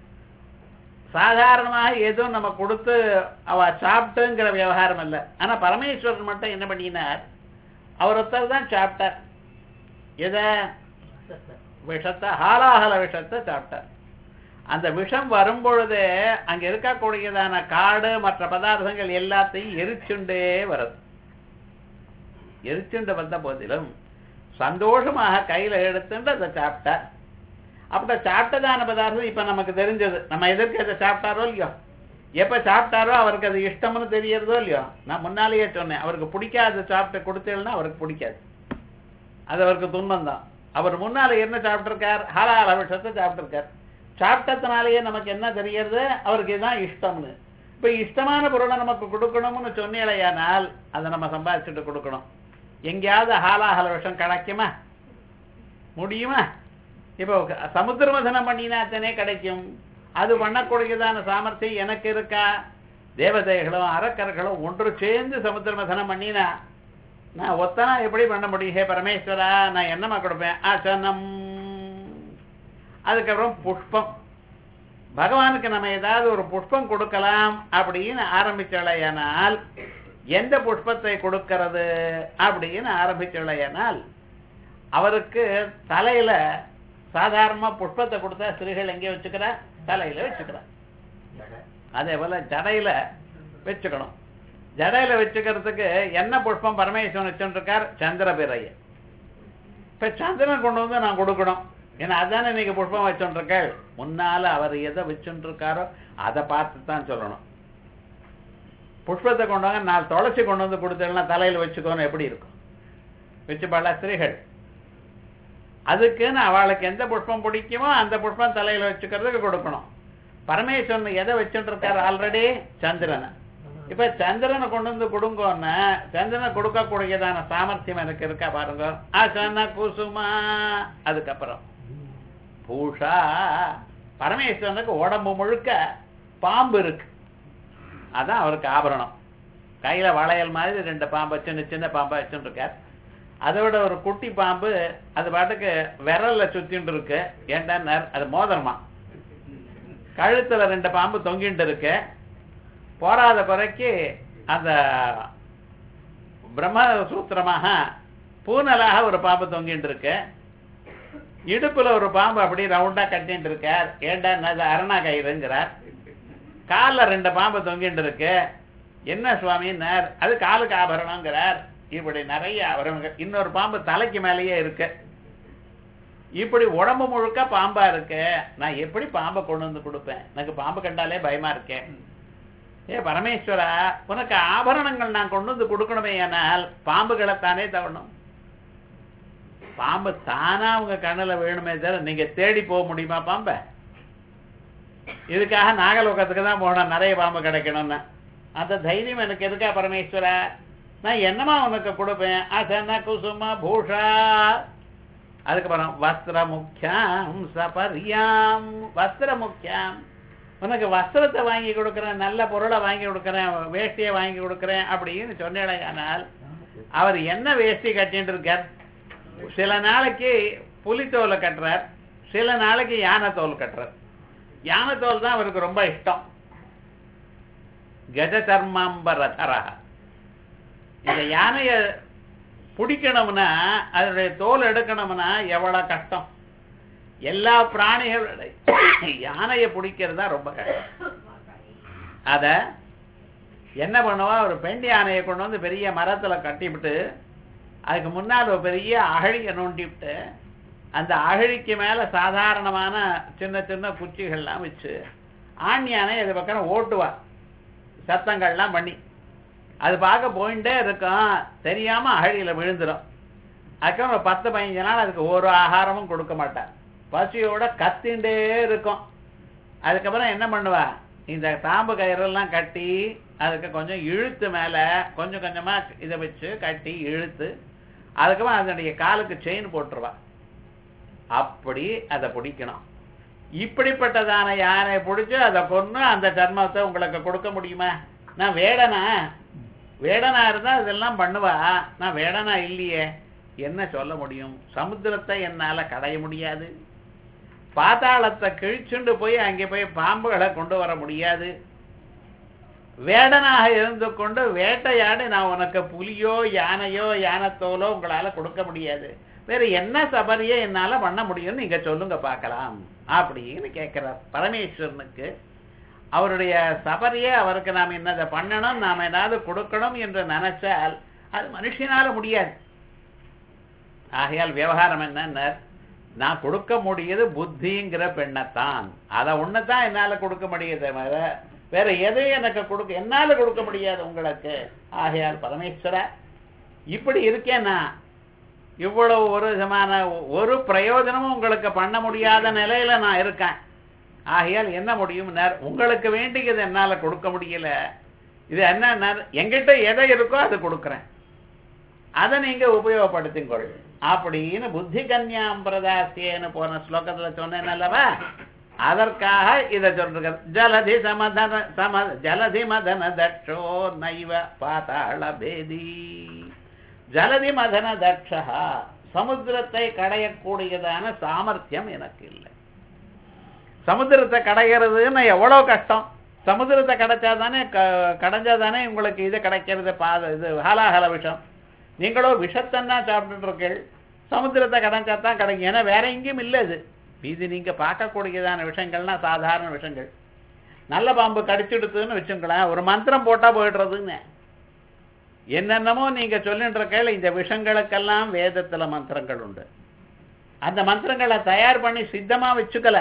சாதாரணமாக எதுவும் நம்ம கொடுத்து அவ சாப்பிட்டுங்கிற விவகாரம் இல்லை ஆனா பரமேஸ்வரன் மட்டும் என்ன பண்ணினார் அவர் ஒருத்தர் தான் சாப்பிட்டார் எதை விஷத்தை ஹாலாஹல விஷத்தை சாப்பிட்டார் அந்த விஷம் வரும்பொழுது அங்க இருக்கக்கூடியதான காடு மற்ற பதார்த்தங்கள் எல்லாத்தையும் எரிச்சுண்டே வருது எரிச்சுண்டு வந்த போதிலும் சந்தோஷமாக கையில எடுத்துட்டு அதை சாப்பிட்டார் அப்படி சாப்பிட்டதான பதார்த்தம் இப்ப நமக்கு தெரிஞ்சது நம்ம எதற்கு அதை சாப்பிட்டாரோ இல்லையோ எப்ப சாப்பிட்டாரோ அவருக்கு அது இஷ்டம்னு தெரியறதோ இல்லையோ நான் முன்னாலேயே சொன்னேன் அவருக்கு பிடிக்காத சாப்பிட்டு கொடுத்தேன்னா அவருக்கு பிடிக்காது அது அவருக்கு துன்பம் தான் அவர் முன்னால என்ன சாப்பிட்டிருக்கார் ஹலால விஷத்தை சாப்பிட்டிருக்கார் சாப்பிட்டதுனாலேயே நமக்கு என்ன தெரியறது அவருக்கு இதுதான் இஷ்டம்னு இப்ப இஷ்டமான பொருளை நமக்கு கொடுக்கணும்னு சொன்னீங்களேயானால் அதை நம்ம சம்பாதிச்சுட்டு கொடுக்கணும் எங்கேயாவது ஹாலாஹல விஷம் கிடைக்குமா முடியுமா இப்போ சமுத்திர மதனம் பண்ணினாத்தனே கிடைக்கும் அது பண்ணக்கூடியதான சாமர்த்தியம் எனக்கு இருக்கா தேவதைகளும் அரக்கர்களும் ஒன்று சேர்ந்து சமுத்திர மதனம் பண்ணினா நான் ஒத்தனா எப்படி பண்ண முடியும் ஹே பரமேஸ்வரா நான் என்னமா கொடுப்பேன் ஆசனம் அதுக்கப்புறம் புஷ்பம் பகவானுக்கு நம்ம ஏதாவது ஒரு புஷ்பம் கொடுக்கலாம் அப்படின்னு ஆரம்பிச்சலையானால் எந்த புஷ்பத்தை கொடுக்கிறது அப்படின்னு ஆரம்பிச்சலையானால் அவருக்கு தலையில சாதாரணமா புஷ்பத்தை கொடுத்தா ஸ்திரீகள் எங்கே வச்சுக்கிறா தலையில வச்சுக்கிறா அதே போல ஜடையில வச்சுக்கணும் ஜடையில வச்சுக்கிறதுக்கு என்ன புஷ்பம் பரமேஸ்வரன் வச்சுருக்கார் சந்திரபிரைய இப்ப சந்திரன் கொண்டு வந்து நான் கொடுக்கணும் ஏன்னா அதானே நீங்க புஷ்பம் வச்சுருக்கேள் முன்னால அவர் எதை வச்சுருக்காரோ அதை பார்த்து தான் சொல்லணும் புஷ்பத்தை கொண்டு வாங்க நாலு துளசி கொண்டு வந்து கொடுத்தேன்னா தலையில வச்சுக்கோன்னு எப்படி இருக்கும் வச்சு பல ஸ்திரீகள் அதுக்குன்னு அவளுக்கு எந்த புஷ்பம் பிடிக்குமோ அந்த புஷ்பம் தலையில வச்சுக்கிறதுக்கு கொடுக்கணும் பரமேஸ்வரன் எதை வச்சுட்டு இருக்காரு ஆல்ரெடி சந்திரனை இப்ப சந்திரனை கொண்டு வந்து கொடுங்கன்னு சந்திரனை கொடுக்கக்கூடியதான சாமர்த்தியம் எனக்கு இருக்கா பாருங்க ஆசன குசுமா அதுக்கப்புறம் பூஷா பரமேஸ்வரனுக்கு உடம்பு முழுக்க பாம்பு இருக்கு அதான் அவருக்கு ஆபரணம் கையில வளையல் மாதிரி ரெண்டு பாம்பு சின்ன சின்ன பாம்பா வச்சுட்டு இருக்கார் அதை விட ஒரு குட்டி பாம்பு அது பாட்டுக்கு விரல்ல சுத்திட்டு இருக்கு ஏன்டா அது மோதிரமா கழுத்துல ரெண்டு பாம்பு தொங்கிட்டு இருக்கு போராத குறைக்கு அந்த பிரம்ம சூத்திரமாக பூனலாக ஒரு பாம்பு தொங்கிட்டு இருக்கு இடுப்புல ஒரு பாம்பு அப்படி ரவுண்டா கட்டிட்டு இருக்கார் ஏண்டா அது அரணா கயிறுங்கிறார் காலில் ரெண்டு பாம்பு தொங்கிட்டு இருக்கு என்ன சுவாமின்னார் அது காலுக்கு ஆபரணங்கிறார் இப்படி நிறைய ஆபரணங்கள் இன்னொரு பாம்பு தலைக்கு மேலேயே இருக்கு இப்படி உடம்பு முழுக்க பாம்பா இருக்கு நான் எப்படி பாம்பை கொண்டு வந்து கொடுப்பேன் எனக்கு பாம்பு கண்டாலே பயமா இருக்கேன் ஏ பரமேஸ்வரா உனக்கு ஆபரணங்கள் நான் கொண்டு வந்து கொடுக்கணுமே ஆனால் பாம்புகளை தானே தவணும் பாம்பு தானா உங்க கண்ணுல வேணுமே தவிர நீங்க தேடி போக முடியுமா பாம்பை இதுக்காக நாகலோகத்துக்கு தான் போனோம் நிறைய பாம்பு கிடைக்கணும்னு அந்த தைரியம் எனக்கு இருக்கா பரமேஸ்வரா நான் என்னமா உனக்கு கொடுப்பேன் அசன குசும பூஷா அதுக்கப்புறம் வஸ்திர முக்கியம் சபரியாம் வஸ்திர முக்கியம் உனக்கு வஸ்திரத்தை வாங்கி கொடுக்குறேன் நல்ல பொருளை வாங்கி கொடுக்குறேன் வேஷ்டியை வாங்கி கொடுக்குறேன் அப்படின்னு சொன்னேனால் அவர் என்ன வேஷ்டி கட்டிட்டு இருக்கார் சில நாளைக்கு புலித்தோலை கட்டுறார் சில நாளைக்கு யானை தோல் கட்டுறார் யானை தோல் தான் அவருக்கு ரொம்ப இஷ்டம் கஜ சர்மாம்பரதரா இந்த யானைய பிடிக்கணும்னா அதனுடைய தோல் எடுக்கணும்னா எவ்வளவு கஷ்டம் எல்லா பிராணிகளோட யானையை பிடிக்கிறது தான் ரொம்ப கஷ்டம் அத என்ன பண்ணுவா ஒரு பெண் யானையை கொண்டு வந்து பெரிய மரத்துல கட்டிவிட்டு அதுக்கு முன்னால் ஒரு பெரிய அகழியை நோண்டிவிட்டு அந்த அகழிக்கு மேல சாதாரணமான சின்ன சின்ன குச்சிகள்லாம் வச்சு ஆண் யானை அது பக்கம் ஓட்டுவா சத்தங்கள்லாம் பண்ணி அது பார்க்க போயிட்டே இருக்கும் தெரியாம அழகில விழுந்துடும் அதுக்கப்புறம் ஒரு பத்து பதினஞ்சு நாள் அதுக்கு ஒரு ஆகாரமும் கொடுக்க மாட்டான் பசியோட கத்திண்டே இருக்கும் அதுக்கப்புறம் என்ன பண்ணுவா இந்த தாம்பு கயிறெல்லாம் கட்டி அதுக்கு கொஞ்சம் இழுத்து மேல கொஞ்சம் கொஞ்சமா இதை வச்சு கட்டி இழுத்து அதுக்கப்புறம் அதனுடைய காலுக்கு செயின் போட்டுருவா அப்படி அதை பிடிக்கணும் இப்படிப்பட்டதான யானை பிடிச்சு அதை கொன்னு அந்த சர்மத்தை உங்களுக்கு கொடுக்க முடியுமா நான் வேடனா வேடனா இருந்தா இதெல்லாம் பண்ணுவா நான் வேடனா இல்லையே என்ன சொல்ல முடியும் சமுத்திரத்தை என்னால கடைய முடியாது பாதாளத்தை கிழிச்சுண்டு போய் அங்கே போய் பாம்புகளை கொண்டு வர முடியாது வேடனாக இருந்து கொண்டு வேட்டையாடி நான் உனக்கு புலியோ யானையோ யானத்தோலோ உங்களால கொடுக்க முடியாது வேற என்ன சபரியை என்னால பண்ண முடியும்னு நீங்க சொல்லுங்க பார்க்கலாம் அப்படின்னு கேட்கிறார் பரமேஸ்வரனுக்கு அவருடைய சபரியை அவருக்கு நாம் என்னதை பண்ணணும் நாம் ஏதாவது கொடுக்கணும் என்று நினைச்சால் அது மனுஷனால முடியாது ஆகையால் விவகாரம் என்னன்னா நான் கொடுக்க முடியுது புத்திங்கிற பெண்ணைத்தான் அதை ஒண்ணுதான் என்னால கொடுக்க முடியுது வேற வேற எதையும் எனக்கு கொடுக்க என்னால கொடுக்க முடியாது உங்களுக்கு ஆகையால் பரமேஸ்வர இப்படி இருக்கேன்னா இவ்வளவு ஒரு விதமான ஒரு பிரயோஜனமும் உங்களுக்கு பண்ண முடியாத நிலையில நான் இருக்கேன் ஆகையால் என்ன முடியும் உங்களுக்கு வேண்டியது என்னால கொடுக்க முடியல இது என்ன எங்கிட்ட எதை இருக்கோ அது கொடுக்குறேன் அதை நீங்க உபயோகப்படுத்திக்கொள் அப்படின்னு புத்தி கன்யாம் பிரதாசியன்னு போன ஸ்லோகத்துல சொன்னேன் அல்லவா அதற்காக இதை சொல்றார் ஜலதி சமதன சம ஜலதி மதன தட்சோ நைவ பாதாள பேதி ஜலதி மதன தட்சா சமுத்திரத்தை கடையக்கூடியதான சாமர்த்தியம் எனக்கு இல்லை சமுத்திரத்தை கடைகிறதுன்னு எவ்வளவு கஷ்டம் சமுத்திரத்தை கிடைச்சாதானே கடைஞ்சாதானே உங்களுக்கு இது கிடைக்கிறது பாத இது ஹலாஹல விஷம் நீங்களோ விஷத்தன்னா சாப்பிட்டுட்டு இருக்கீள் சமுத்திரத்தை கடைஞ்சா தான் கிடைக்கும் ஏன்னா வேற எங்கேயும் இல்லை இது இது நீங்க பார்க்கக்கூடியதான விஷயங்கள்னா சாதாரண விஷயங்கள் நல்ல பாம்பு கடிச்சிடுத்துன்னு வச்சுங்களேன் ஒரு மந்திரம் போட்டா போயிடுறதுன்னு என்னென்னமோ நீங்க சொல்லிட்டு இருக்கையில இந்த விஷங்களுக்கெல்லாம் வேதத்துல மந்திரங்கள் உண்டு அந்த மந்திரங்களை தயார் பண்ணி சித்தமா வச்சுக்கல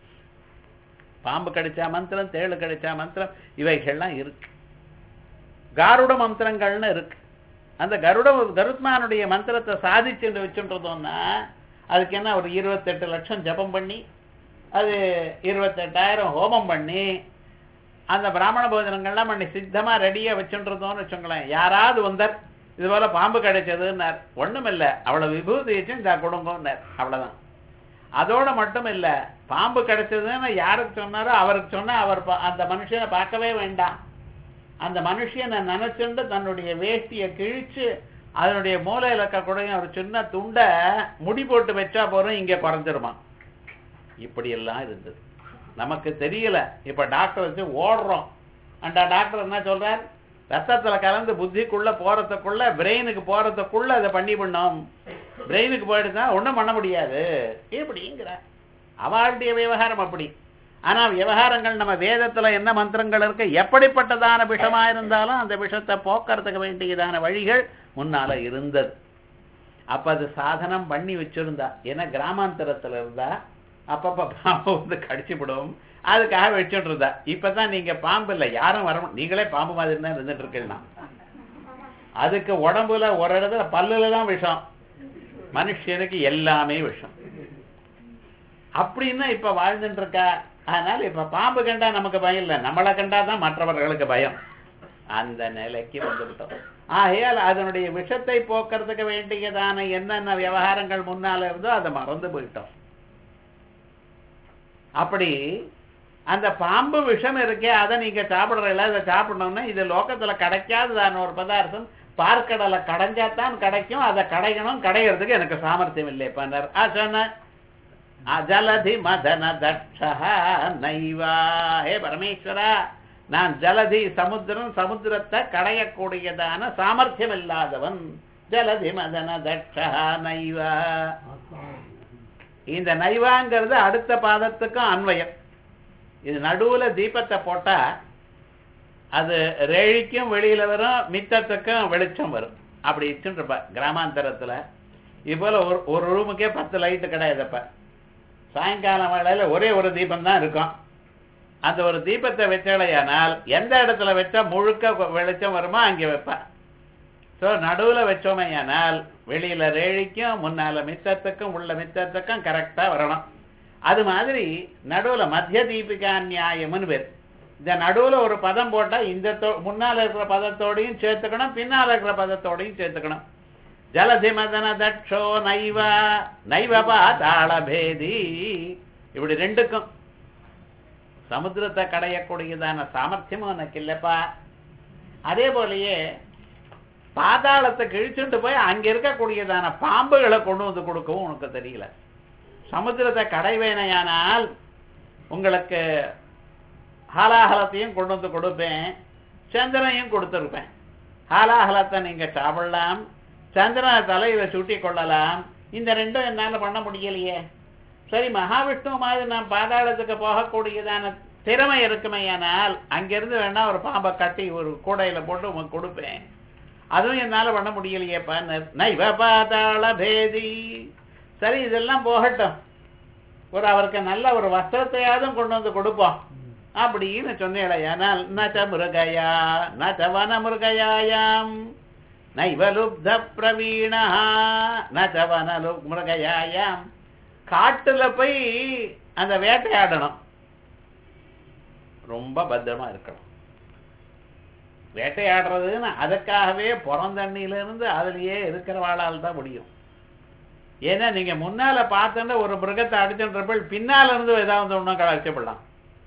பாம்பு கடிச்சா மந்திரம் தேழு கடிச்சா மந்திரம் இவைகள்லாம் இருக்கு காருட மந்திரங்கள்னு இருக்கு அந்த கருட கருத்மானுடைய மந்திரத்தை சாதிச்சுட்டு வச்சுன்றதோம்னா அதுக்கு என்ன ஒரு இருபத்தெட்டு லட்சம் ஜபம் பண்ணி அது இருபத்தெட்டாயிரம் ஹோமம் பண்ணி அந்த பிராமண போஜனங்கள்லாம் பண்ணி சித்தமா ரெடியா வச்சுன்றதோன்னு வச்சுங்களேன் யாராவது வந்தார் இது போல பாம்பு கிடைச்சதுன்னார் ஒண்ணும் இல்ல அவ்வளவு விபூதி வச்சு இந்த கொடுங்கன்னார் அவ்வளவுதான் அதோட மட்டும் இல்ல பாம்பு கிடைச்சதுன்னு யாருக்கு சொன்னாரோ அவருக்கு சொன்னா அவர் அந்த மனுஷனை பார்க்கவே வேண்டாம் அந்த மனுஷனை நினைச்சுண்டு தன்னுடைய வேஷ்டியை கிழிச்சு அதனுடைய மூலையில இருக்கக்கூடிய ஒரு சின்ன துண்டை முடி போட்டு வச்சா போறோம் இங்க குறைஞ்சிருமா இப்படி எல்லாம் இருந்தது நமக்கு தெரியல இப்ப டாக்டர் வச்சு ஓடுறோம் அந்த டாக்டர் என்ன சொல்றார் ரத்தத்துல கலந்து புத்திக்குள்ள போறதுக்குள்ள பிரெயினுக்கு போறதுக்குள்ள அதை பண்ணி பண்ணோம் பிரெயினுக்கு போயிடுதா ஒண்ணும் பண்ண முடியாது இப்படிங்கிற அவளுடைய விவகாரம் அப்படி ஆனா விவகாரங்கள் நம்ம வேதத்துல என்ன மந்திரங்கள் இருக்கு எப்படிப்பட்டதான விஷமா இருந்தாலும் அந்த விஷத்தை போக்குறதுக்கு வேண்டியதான வழிகள் முன்னால இருந்தது அப்ப அது சாதனம் பண்ணி வச்சிருந்தா ஏன்னா கிராமாந்தரத்துல இருந்தா அப்பப்ப பாம்பு வந்து கடிச்சுவிடும் அதுக்காக வச்சுட்டு இருந்தா இப்பதான் நீங்க பாம்பு இல்ல யாரும் வர நீங்களே பாம்பு மாதிரி தான் இருந்துட்டு இருக்கீங்கன்னா அதுக்கு உடம்புல ஒரு இடத்துல பல்லுல தான் விஷம் மனுஷனுக்கு எல்லாமே விஷம் அப்படின்னா இப்ப வாழ்ந்துட்டு இருக்கா அதனால இப்ப பாம்பு கண்டா நமக்கு பயம் இல்லை நம்மளை கண்டா தான் மற்றவர்களுக்கு பயம் அந்த நிலைக்கு வந்துவிட்டோம் ஆகையால் அதனுடைய விஷத்தை போக்குறதுக்கு வேண்டியதான என்னென்ன விவகாரங்கள் முன்னால இருந்தோ அதை மறந்து போயிட்டோம் அப்படி அந்த பாம்பு விஷம் இருக்கே அதை நீங்க சாப்பிடுறீங்களா அதை சாப்பிடணும்னா இது லோகத்துல கிடைக்காததான ஒரு பதார்த்தம் பார்க்கடலை கடைஞ்சாத்தான் கிடைக்கும் அதை கடையணும் கடைகிறதுக்கு எனக்கு சாமர்த்தியம் இல்லை பண்ணார் ஆசன அஜலதி மதன தட்சா நைவா ஹே பரமேஸ்வரா நான் ஜலதி சமுத்திரம் சமுத்திரத்தை கடையக்கூடியதான சாமர்த்தியம் இல்லாதவன் ஜலதி மதன தட்சா நைவா இந்த நைவாங்கிறது அடுத்த பாதத்துக்கும் அன்வயம் இது நடுவுல தீபத்தை போட்டா அது ரேழிக்கும் வெளியில வரும் மித்தத்துக்கும் வெளிச்சம் வரும் அப்படி வச்சுருப்ப கிராமாந்தரத்துல இது போல ஒரு ஒரு ரூமுக்கே பத்து லைட்டு கிடையாதுப்ப சாயங்காலம் வேளையில ஒரே ஒரு தீபம் தான் இருக்கும் அந்த ஒரு தீபத்தை வச்சாலையானால் எந்த இடத்துல வச்சா முழுக்க வெளிச்சம் வருமோ அங்கே வைப்பா ஸோ நடுவில் வச்சோமையானால் வெளியில ரேழிக்கும் முன்னால மித்தத்துக்கும் உள்ள மித்தத்துக்கும் கரெக்டா வரணும் அது மாதிரி நடுவுல மத்திய தீபிகா நியாயம்னு பேர் இந்த நடுவுல ஒரு பதம் போட்டா இந்த தோ- முன்னால இருக்கிற பதத்தோடையும் சேர்த்துக்கணும் பின்னால இருக்கிற பதத்தோடையும் சேர்த்துக்கணும் ஜலதிமதன தட்சோ நைவ நைவ பாதாள பேதி இப்படி ரெண்டுக்கும் சமுத்திரத்தை கடையக்கூடியதான சாமர்த்தியமும் உனக்கு இல்லப்பா அதே போலயே பாதாளத்தை கிழிச்சுட்டு போய் அங்க இருக்கக்கூடியதான பாம்புகளை கொண்டு வந்து கொடுக்கவும் உனக்கு தெரியல சமுத்திரத்தை கடைவேனையானால் உங்களுக்கு ஹாலாஹலத்தையும் கொண்டு வந்து கொடுப்பேன் சந்திரனையும் கொடுத்துருப்பேன் ஹாலாஹலத்தை நீங்க சாப்பிடலாம் சந்திரனை தலையில சுட்டி கொள்ளலாம் இந்த ரெண்டும் என்னால பண்ண முடியலையே சரி மகாவிஷ்ணு மாதிரி நான் பாதாளத்துக்கு போகக்கூடியதான திறமை இருக்குமையானால் அங்கிருந்து வேணா ஒரு பாம்பை கட்டி ஒரு கூடையில போட்டு உங்களுக்கு கொடுப்பேன் அதுவும் என்னால பண்ண முடியலையேப்பா நைவ பாதாள பேதி சரி இதெல்லாம் போகட்டும் ஒரு அவருக்கு நல்ல ஒரு வஸ்திரத்தையாவது கொண்டு வந்து கொடுப்போம் அப்படின்னு சொன்னேடையானால் நச்ச மிருகயா நச்ச வன மிருகயாயாம் நைவலுப்த பிரவீணா நச்ச வனலு மிருகயாயாம் காட்டுல போய் அந்த வேட்டையாடணும் ரொம்ப பத்திரமா இருக்கணும் வேட்டையாடுறதுன்னு அதுக்காகவே புறந்தண்ணில இருந்து அதுலயே இருக்கிறவாளால் தான் முடியும் ஏன்னா நீங்க முன்னால பார்த்துட்டு ஒரு மிருகத்தை அடிச்சுன்றப்ப பின்னால இருந்து ஏதாவது ஒன்றும் கழிச்சப்படலாம்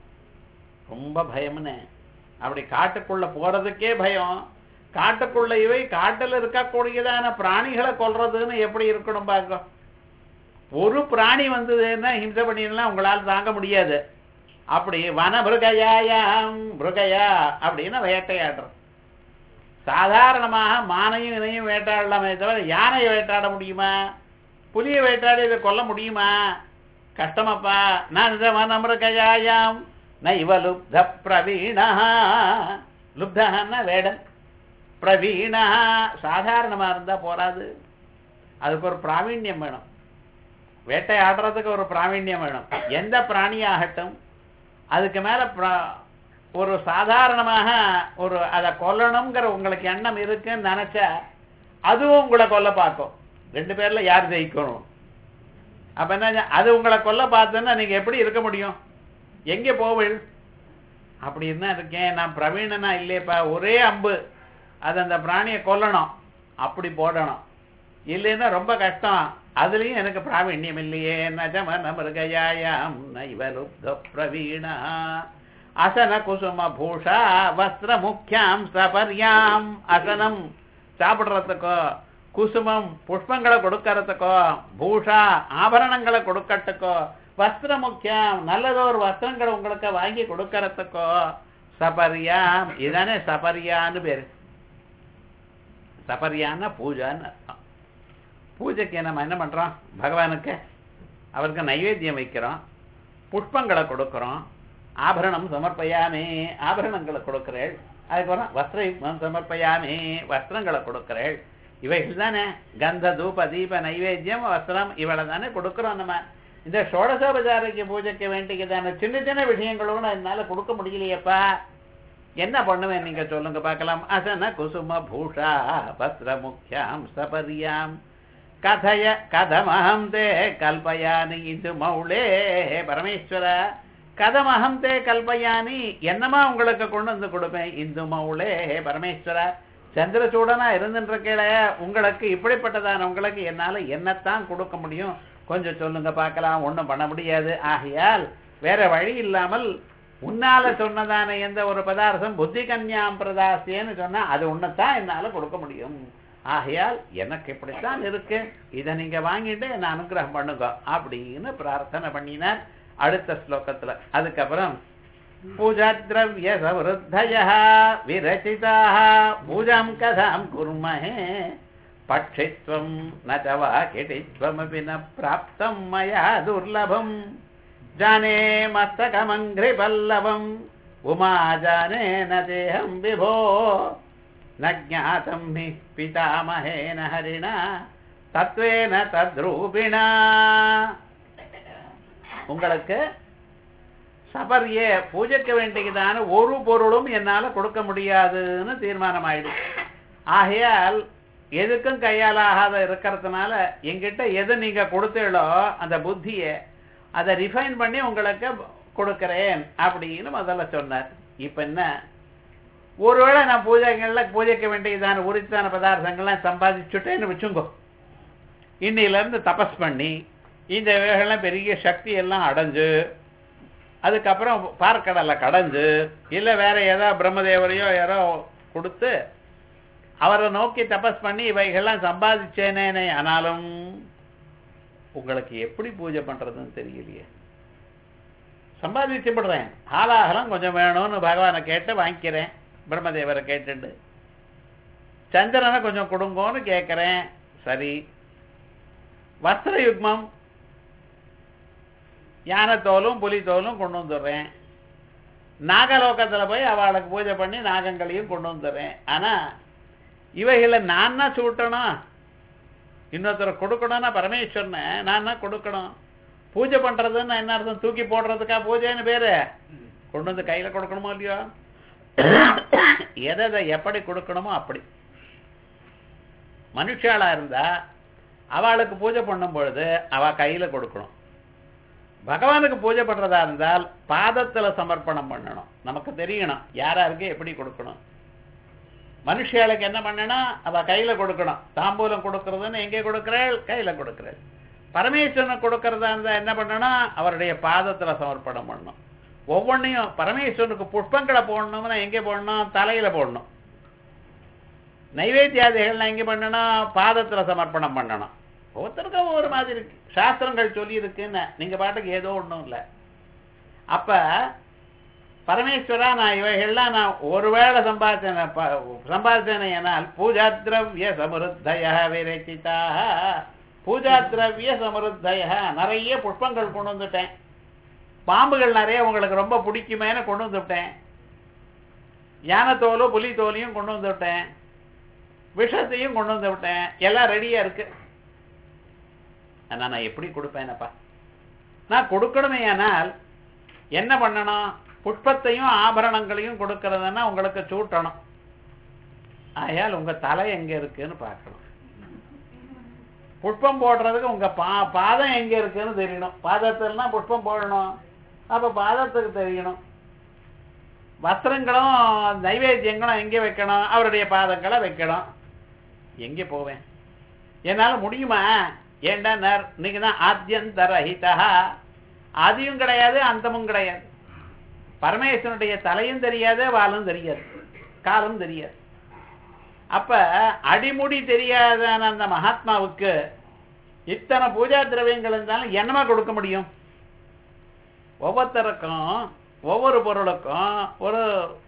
ரொம்ப பயம்னு அப்படி காட்டுக்குள்ள போறதுக்கே பயம் காட்டுக்குள்ள இவை காட்டுல இருக்கக்கூடியதான பிராணிகளை கொல்றதுன்னு எப்படி இருக்கணும் பார்க்க ஒரு பிராணி வந்ததுன்னா ஹிம்சை பண்ணிடலாம் உங்களால் தாங்க முடியாது அப்படி வன மிருகயாயாம் மிருகயா அப்படின்னு வேட்டையாடுறோம் சாதாரணமாக மானையும் இதையும் வேட்டையாடலாமே தவிர யானையை வேட்டையாட முடியுமா புலியை வேட்டையாடி இதை கொல்ல முடியுமா கஷ்டமப்பா நான் இந்த வன மிருகயாயாம் நைவ லுப்த பிரவீணா லுப்தன்னா வேடன் பிரவீணா சாதாரணமா இருந்தா போராது அதுக்கு ஒரு பிராவீண்யம் வேணும் வேட்டையாடுறதுக்கு ஒரு பிராவீண்யம் வேணும் எந்த பிராணியாகட்டும் அதுக்கு மேல பிரா- ஒரு சாதாரணமாக ஒரு அதை கொல்லணுங்கிற உங்களுக்கு எண்ணம் இருக்குன்னு நினைச்சா அதுவும் உங்களை கொல்ல பார்க்கும் ரெண்டு பேர்ல யார் ஜெயிக்கணும் அப்ப என்ன அது உங்களை கொல்ல பார்த்தோன்னா நீங்க எப்படி இருக்க முடியும் எங்க போவீள் அப்படி இருந்தா இருக்கேன் நான் பிரவீணனா இல்லையப்பா ஒரே அம்பு அது அந்த பிராணியை கொல்லணும் அப்படி போடணும் இல்லைன்னா ரொம்ப கஷ்டம் அதுலயும் எனக்கு பிராவீண்யம் இல்லையே நஜமன மிருகயாயாம் நைவலுப்த பிரவீணா அசன குசும பூஷா வஸ்திர முக்கியாம் சபர்யாம் அசனம் சாப்பிடுறதுக்கோ குசுமம் புஷ்பங்களை கொடுக்கறதுக்கோ பூஷா ஆபரணங்களை கொடுக்கறதுக்கோ வஸ்திர முக்கியம் நல்லதொரு வஸ்திரங்களை உங்களுக்கு வாங்கி கொடுக்கறதுக்கோ சபர்யாம் இதானே சபர்யான்னு பேரு சபர்யான்னா பூஜான்னு அர்த்தம் பூஜைக்கு நம்ம என்ன பண்றோம் பகவானுக்கு அவருக்கு நைவேத்தியம் வைக்கிறோம் புஷ்பங்களை கொடுக்கிறோம் ஆபரணம் சமர்ப்பயாமே ஆபரணங்களை கொடுக்கிறேள் அதுக்கப்புறம் வஸ்திரம் சமர்ப்பயாமே வஸ்திரங்களை கொடுக்கிறேள் இவைகள் தானே கந்த தூப தீப நைவேத்தியம் வஸ்திரம் இவளை தானே கொடுக்கிறோம் நம்ம இந்த ஷோடசோபசாரிக்கு பூஜைக்கு வேண்டியதான சின்ன சின்ன விஷயங்களோட என்னால கொடுக்க முடியலையேப்பா என்ன பண்ணுவேன் நீங்க சொல்லுங்க பார்க்கலாம் அசன குசும பூஷா வஸ்திர முக்கியாம் சபரியாம் கதய கதமஹம் தே கல்பயானி இது மௌளே பரமேஸ்வர கதமஹம் தே கல்பயானி என்னமா உங்களுக்கு கொண்டு வந்து கொடுப்பேன் இந்து மௌளே பரமேஸ்வர சந்திரசூடனா இருந்துருக்கேள உங்களுக்கு இப்படிப்பட்டதான உங்களுக்கு என்னால என்னத்தான் கொடுக்க முடியும் கொஞ்சம் சொல்லுங்க பார்க்கலாம் ஒண்ணும் பண்ண முடியாது ஆகையால் வேற வழி இல்லாமல் உன்னால சொன்னதான எந்த ஒரு பதார்த்தம் புத்தி கன்யாம் பிரதாசியன்னு சொன்னா அது ஒண்ணுத்தான் என்னால கொடுக்க முடியும் ஆகையால் எனக்கு இப்படித்தான் இருக்கு இதை நீங்க வாங்கிட்டு என்ன அனுகிரகம் பண்ணுங்க அப்படின்னு பிரார்த்தனை பண்ணினார் அடுத்த ஸ்லோகத்துல அதுக்கப்புறம் பூஜா திரவிய சவருத்தய விரச்சிதாக பூஜாம் கதாம் குர்மஹே பட்சித்வம் நச்சவா கிட்டித்வமபி ந பிராப்தம் மயா துர்லபம் जाने मस्तकमङ्घ्रिपल्लवम् उमा जाने न देहं विभो न ज्ञातं हि पितामहेन हरिणा தத்வேன தத்ரூபிணா உங்களுக்கு சபரியே பூஜைக்க வேண்டியதான ஒரு பொருளும் என்னால கொடுக்க முடியாதுன்னு தீர்மானம் ஆயிடுச்சு ஆகையால் எதுக்கும் கையால் ஆகாத இருக்கிறதுனால எங்கிட்ட எது நீங்க கொடுத்தீங்களோ அந்த புத்தியை அதை ரிஃபைன் பண்ணி உங்களுக்கு கொடுக்கிறேன் அப்படின்னு முதல்ல சொன்னார் இப்ப என்ன ஒருவேளை நான் பூஜைகள்ல பூஜைக்க வேண்டியதான உரித்தான பதார்த்தங்கள்லாம் சம்பாதிச்சுட்டேன்னு வச்சுங்கோ இன்னையில இருந்து தபஸ் பண்ணி இந்த வேகெல்லாம் பெரிய சக்தி எல்லாம் அடைஞ்சு அதுக்கப்புறம் பார்க்கடலை கடைஞ்சு இல்லை வேற ஏதோ பிரம்மதேவரையோ யாரோ கொடுத்து அவரை நோக்கி தபஸ் பண்ணி இவைகள்லாம் சம்பாதிச்சேனே ஆனாலும் உங்களுக்கு எப்படி பூஜை பண்றதுன்னு தெரியலையே சம்பாதிச்சு விடுறேன் ஆலாகலம் கொஞ்சம் வேணும்னு பகவானை கேட்டு வாங்கிக்கிறேன் பிரம்மதேவரை கேட்டுண்டு சந்திரனை கொஞ்சம் கொடுங்கோன்னு கேட்கிறேன் சரி வஸ்திர யுக்மம் யானை தோலும் புலி தோலும் கொண்டு வந்துடுறேன் நாகலோகத்துல போய் அவளுக்கு பூஜை பண்ணி நாகங்களையும் கொண்டு வந்துடுறேன் ஆனா இவைகளை நான் தான் சூட்டணும் இன்னொருத்தர் கொடுக்கணும்னா பரமேஸ்வரனை நான் தான் கொடுக்கணும் பூஜை பண்றதுன்னு என்ன அர்த்தம் தூக்கி போடுறதுக்கா பூஜைன்னு பேரு கொண்டு வந்து கையில கொடுக்கணுமோ இல்லையோ எதை எதை எப்படி கொடுக்கணுமோ அப்படி மனுஷாளா இருந்தா அவளுக்கு பூஜை பண்ணும் பொழுது அவ கையில கொடுக்கணும் பகவானுக்கு பூஜை பண்றதா இருந்தால் பாதத்துல சமர்ப்பணம் பண்ணணும் நமக்கு தெரியணும் யாராருக்கு எப்படி கொடுக்கணும் மனுஷியாளுக்கு என்ன பண்ணணும் அவ கையில கொடுக்கணும் தாம்பூலம் கொடுக்கறதுன்னு எங்கே கொடுக்கிறாள் கையில கொடுக்கிறாள் பரமேஸ்வரன் கொடுக்கறதா இருந்தா என்ன பண்ணணும் அவருடைய பாதத்துல சமர்ப்பணம் பண்ணணும் ஒவ்வொன்றையும் பரமேஸ்வரனுக்கு புஷ்பங்களை போடணும்னா எங்கே போடணும் தலையில போடணும் நைவேத்தியாதிகள்லாம் எங்கே பண்ணணும் பாதத்துல சமர்ப்பணம் பண்ணணும் ஒவ்வொருத்தருக்கும் ஒவ்வொரு மாதிரி இருக்கு சாஸ்திரங்கள் சொல்லி இருக்குன்னு நீங்க பாட்டுக்கு ஏதோ ஒண்ணும் இல்லை அப்ப பரமேஸ்வரா நான் இவைகள்லாம் நான் ஒருவேளை சம்பாதிச்சேன சம்பாதிச்சேனே என்னால் பூஜா திரவிய சமருத்தய விரச்சிதாக பூஜா திரவிய சமருத்தய நிறைய புஷ்பங்கள் கொண்டு வந்துட்டேன் பாம்புகள் நிறைய உங்களுக்கு ரொம்ப பிடிக்குமேனு கொண்டு வந்துவிட்டேன் யானை தோலோ புலி தோலையும் கொண்டு வந்து விட்டேன் விஷத்தையும் கொண்டு வந்து விட்டேன் எல்லாம் ரெடியா இருக்கு ஆனா நான் எப்படி கொடுப்பேனப்பா நான் கொடுக்கணுமே ஆனால் என்ன பண்ணணும் புஷ்பத்தையும் ஆபரணங்களையும் கொடுக்கறதுன்னா உங்களுக்கு சூட்டணும் ஆயால் உங்க தலை எங்க இருக்குன்னு பார்க்கணும் புஷ்பம் போடுறதுக்கு உங்க பா பாதம் எங்க இருக்குன்னு தெரியணும் பாதத்தில்னா புஷ்பம் போடணும் அப்ப பாதத்துக்கு தெரியணும் வஸ்திரங்களும் நைவேத்தியங்களும் எங்கே வைக்கணும் அவருடைய பாதங்களை வைக்கணும் எங்கே போவேன் என்னால முடியுமா ஏண்டா நர் நீங்க தான் ஆத்தியந்தரஹிதா ஆதியும் கிடையாது அந்தமும் கிடையாது பரமேஸ்வரனுடைய தலையும் தெரியாது வாலும் தெரியாது காலும் தெரியாது அப்ப அடிமுடி தெரியாத அந்த மகாத்மாவுக்கு இத்தனை பூஜா திரவியங்கள் இருந்தாலும் என்னமா கொடுக்க முடியும் ஒவ்வொருத்தருக்கும் ஒவ்வொரு பொருளுக்கும் ஒரு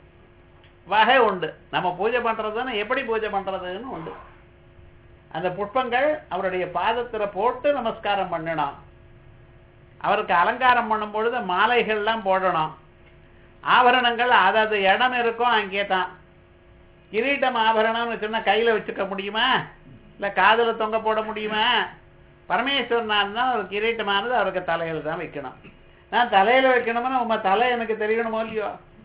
வகை உண்டு நம்ம பூஜை பண்றதுன்னு எப்படி பூஜை பண்றதுன்னு உண்டு அந்த புஷ்பங்கள் அவருடைய பாதத்துல போட்டு நமஸ்காரம் பண்ணணும் அவருக்கு அலங்காரம் பண்ணும் பொழுது மாலைகள்லாம் போடணும் ஆபரணங்கள் அதாவது இடம் இருக்கும் அங்கே தான் கிரீட்டம் ஆபரணம்னு சொன்னா கையில வச்சுக்க முடியுமா இல்ல காதுல தொங்க போட முடியுமா பரமேஸ்வரன் தான் ஒரு கிரீட்டமானது அவருக்கு தலையில தான் வைக்கணும் நான் தலையில வைக்கணும்னா உங்க தலை எனக்கு தெரியணுமோ இல்லையோ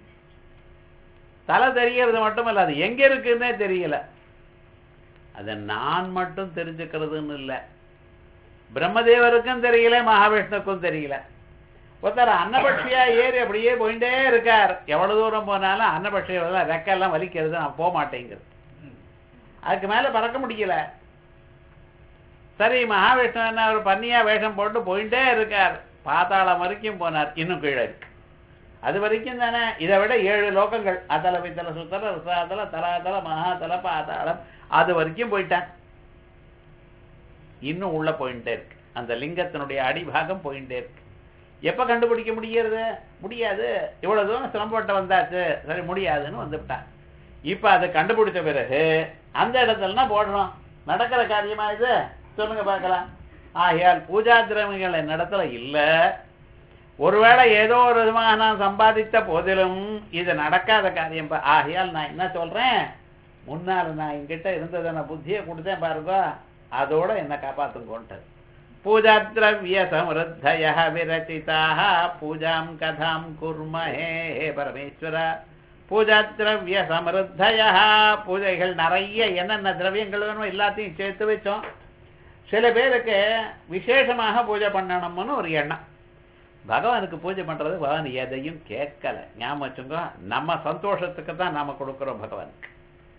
தலை தெரியறது மட்டும் இல்ல அது எங்க இருக்குன்னே தெரியல அதை நான் மட்டும் தெரிஞ்சுக்கிறதுன்னு இல்லை பிரம்மதேவருக்கும் தெரியல மகாவிஷ்ணுக்கும் தெரியல ஒருத்தர் அன்னபட்சியா ஏறி அப்படியே போயிட்டே இருக்கார் எவ்வளவு தூரம் போனாலும் அன்னபட்சியா ரெக்கெல்லாம் வலிக்கிறது நான் போக மாட்டேங்குது அதுக்கு மேல பறக்க முடியல சரி மகாவிஷ்ணு என்ன ஒரு பன்னியா வேஷம் போட்டு போயிட்டே இருக்கார் பாத்தாளம் வரைக்கும் போனார் இன்னும் கீழே இருக்கு அது வரைக்கும் தானே இதை விட ஏழு லோகங்கள் அதல வித்தல சுத்தல ருசாதல தலாதல மகாதல பாதாளம் அது வரைக்கும் போயிட்டான் இன்னும் உள்ள போயிட்டே இருக்கு அந்த லிங்கத்தினுடைய அடிபாகம் போயிட்டே இருக்கு எப்ப கண்டுபிடிக்க முடியறது முடியாது இவ்வளவு தூரம் சிரமப்பட்ட வந்தாச்சு சரி முடியாதுன்னு வந்துவிட்டான் இப்ப அதை கண்டுபிடிச்ச பிறகு அந்த இடத்துலனா போடுறோம் நடக்கிற காரியமா இது சொல்லுங்க பார்க்கலாம் ஆகையால் பூஜா திரவியங்கள் என் இடத்துல இல்ல ஒருவேளை ஏதோ ஒரு விதமாக நான் சம்பாதித்த போதிலும் இது நடக்காத காரியம் ஆகையால் நான் என்ன சொல்றேன் முன்னால நான் என்கிட்ட இருந்ததை நான் புத்தியை கொடுத்தேன் பாருங்க அதோட என்ன காப்பாத்துங்கோன்ட்டு பூஜாத்ரவிய சமருத்தய விரச்சிதாக பூஜாம் கதாம் குர்மஹே ஹே பரமேஸ்வர பூஜாத்ரவிய சமருத்தய பூஜைகள் நிறைய என்னென்ன திரவியங்கள் வேணுமோ எல்லாத்தையும் சேர்த்து வச்சோம் சில பேருக்கு விசேஷமாக பூஜை பண்ணணும்னு ஒரு எண்ணம் பகவானுக்கு பூஜை பண்றது பகவான் எதையும் கேட்கல ஞாபகம் வச்சுங்க நம்ம சந்தோஷத்துக்கு தான் நாம கொடுக்கிறோம் பகவானுக்கு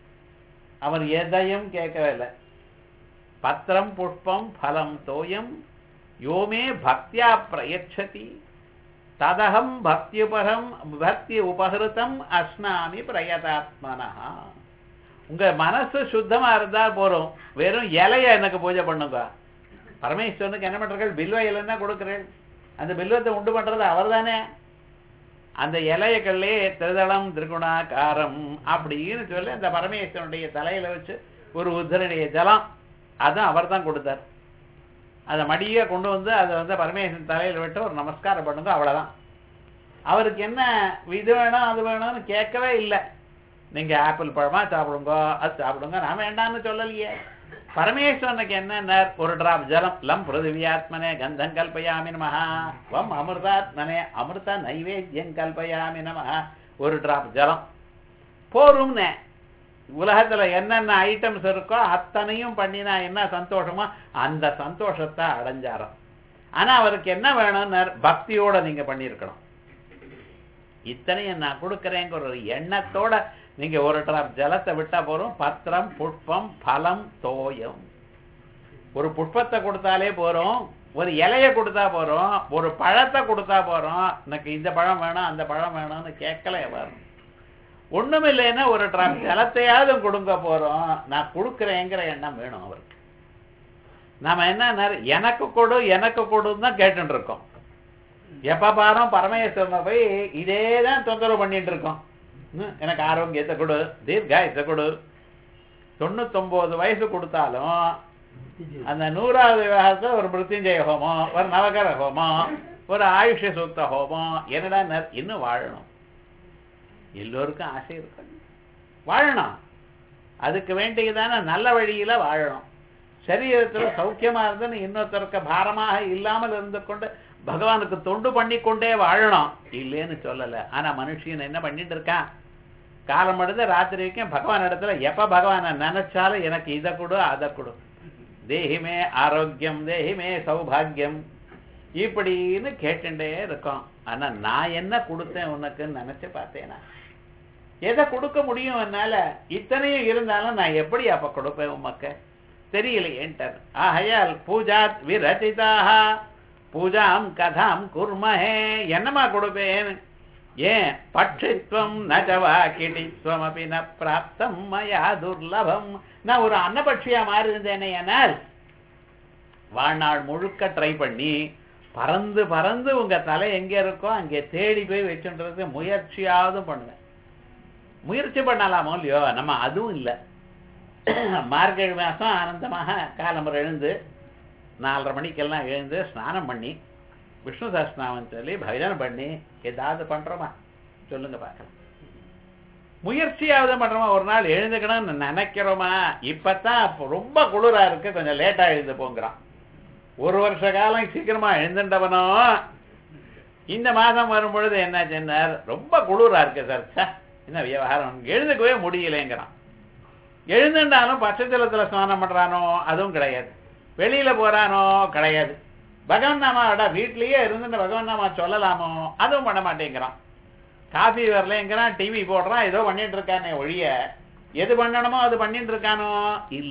அவர் எதையும் கேட்கவே இல்லை பத்திரம் புஷ்பம் பலம் தோயம் யோமே பக்தியா பிரயச்சதி ததகம் பக்தியுபரம் பக்தி உபகிருத்தம் அஸ்னாமி பிரயதாத்மனா உங்க மனசு சுத்தமா இருந்தா போறோம் வெறும் இலைய எனக்கு பூஜை பண்ணுங்க பரமேஸ்வரனுக்கு என்ன பண்றீர்கள் பில்வ இலைன்னா கொடுக்குறேன் அந்த பில்வத்தை உண்டு பண்றது அவர் தானே அந்த இலையக்கல்லே திருதளம் திருகுணாகாரம் அப்படின்னு சொல்லி அந்த பரமேஸ்வரனுடைய தலையில வச்சு ஒரு உத்தரனுடைய ஜலம் அதான் அவர் தான் கொடுத்தார் அதை மடிய கொண்டு வந்து அதை வந்து பரமேஸ்வரன் தலையில விட்டு ஒரு நமஸ்காரம் பண்ணுங்க அவ்வளவுதான் அவருக்கு என்ன இது வேணும் அது வேணும்னு கேட்கவே இல்லை நீங்க ஆப்பிள் பழமா சாப்பிடுங்க அது சாப்பிடுங்க நான் வேண்டாம்னு சொல்லலையே பரமேஸ்வரனுக்கு என்ன ஒரு டிராப் ஜலம் லம் பிருத்திவியாத்மனே கந்தம் கல்பயாமி நமஹ வம் அமிர்தாத்மனே அமிர்த நைவேத்தியம் கல்பயாமி நமஹ ஒரு டிராப் ஜலம் போரும்னே உலகத்துல என்னென்ன ஐட்டம்ஸ் இருக்கோ அத்தனையும் பண்ணினா என்ன சந்தோஷமோ அந்த சந்தோஷத்தை அடைஞ்சாராம் ஆனா அவருக்கு என்ன வேணும்னு பக்தியோட நீங்க பண்ணியிருக்கணும் இத்தனையும் நான் கொடுக்குறேங்கிற ஒரு எண்ணத்தோட நீங்க ஒரு டிராப் ஜலத்தை விட்டா போறோம் பத்திரம் புஷ்பம் பலம் தோயம் ஒரு புஷ்பத்தை கொடுத்தாலே போறோம் ஒரு இலைய கொடுத்தா போறோம் ஒரு பழத்தை கொடுத்தா போறோம் எனக்கு இந்த பழம் வேணும் அந்த பழம் வேணும்னு கேட்கல வரும் ஒண்ணும் இல்லைன்னா ஒரு டிராப் ஜலத்தையாவது கொடுங்க போறோம் நான் கொடுக்குறேங்கிற எண்ணம் வேணும் அவருக்கு நாம என்ன எனக்கு கொடு எனக்கு கொடுன்னு தான் கேட்டுட்டு இருக்கோம் எப்ப பாரும் பரமேஸ்வரனை போய் இதே தான் தொந்தரவு பண்ணிட்டு இருக்கோம் எனக்கு ஆரோக்கியத்தை கொடு தீர்காயத்தை கொடு தொண்ணூத்தொன்பது வயசு கொடுத்தாலும் அந்த நூறாவது விவாகத்தை ஒரு மிருத்யுஞ்சய ஹோமம் ஒரு நவகர ஹோமம் ஒரு ஆயுஷ சூக்த ஹோமம் என்னடா இன்னும் வாழணும் எல்லோருக்கும் ஆசை இருக்கு வாழணும் அதுக்கு வேண்டியதான நல்ல வழியில வாழணும் சரீரத்துல சௌக்கியமா இருந்து இன்னொருத்தருக்கு பாரமாக இல்லாமல் இருந்து கொண்டு பகவானுக்கு தொண்டு பண்ணி கொண்டே வாழணும் இல்லைன்னு சொல்லல ஆனா மனுஷன் என்ன பண்ணிட்டு இருக்கான் காலம் எடுத்து ராத்திரி வரைக்கும் பகவான் இடத்துல எப்ப பகவானை நினைச்சாலும் எனக்கு இதை கொடு அதை கொடு தேகிமே ஆரோக்கியம் தேகிமே சௌபாகியம் இப்படின்னு கேட்டுட்டே இருக்கோம் ஆனா நான் என்ன கொடுத்தேன் உனக்குன்னு நினைச்சு பார்த்தேனா எதை கொடுக்க முடியும் என்னால இத்தனையும் இருந்தாலும் நான் எப்படி அப்ப கொடுப்பேன் உமக்கு தெரியலையேன்ட்டார் ஆகையால் பூஜாத் விரச்சிதாக பூஜாம் கதாம் குர்மஹே என்னமா கொடுப்பேன் ஏன் பட்சித்வம் நஜவா கிடித்வம் அப்படி ந பிராப்தம் மயா துர்லபம் நான் ஒரு அன்னபட்சியா மாறி இருந்தேனே ஆனால் வாழ்நாள் முழுக்க ட்ரை பண்ணி பறந்து பறந்து உங்க தலை எங்க இருக்கோ அங்கே தேடி போய் வச்சுன்றது முயற்சியாவது பண்ணுவேன் முயற்சி பண்ணலாமோ இல்லையோ நம்ம அதுவும் இல்லை மார்கழி மாசம் ஆனந்தமாக காலம்பரம் எழுந்து நாலரை மணிக்கெல்லாம் எழுந்து ஸ்நானம் பண்ணி விஷ்ணு சஹஸ்நாமம் சொல்லி பஜனம் பண்ணி ஏதாவது பண்றோமா சொல்லுங்க பார்க்கலாம் முயற்சியாவது பண்றோமா ஒரு நாள் எழுந்துக்கணும்னு நினைக்கிறோமா இப்பதான் ரொம்ப குளிரா இருக்கு கொஞ்சம் லேட்டா எழுந்து போங்கிறான் ஒரு வருஷ காலம் சீக்கிரமா எழுந்துட்டவனோ இந்த மாதம் வரும் பொழுது என்ன சொன்னார் ரொம்ப குளிரா இருக்கு சார் என்ன விவகாரம் எழுந்துக்கவே முடியலைங்கிறான் எழுந்துட்டாலும் பச்சைத்தலத்துல ஸ்நானம் பண்றானோ அதுவும் கிடையாது வெளியில போறானோ கிடையாது பகவன் நாமாடா வீட்லயே இருந்துட்டு பகவன் நாமா சொல்லலாமோ அதுவும் பண்ண மாட்டேங்கிறான் காஃபி வரலங்கிறான் டிவி போடுறான் ஏதோ பண்ணிட்டு இருக்கானே ஒழிய எது பண்ணணுமோ அது பண்ணிட்டு இருக்கானோ இல்ல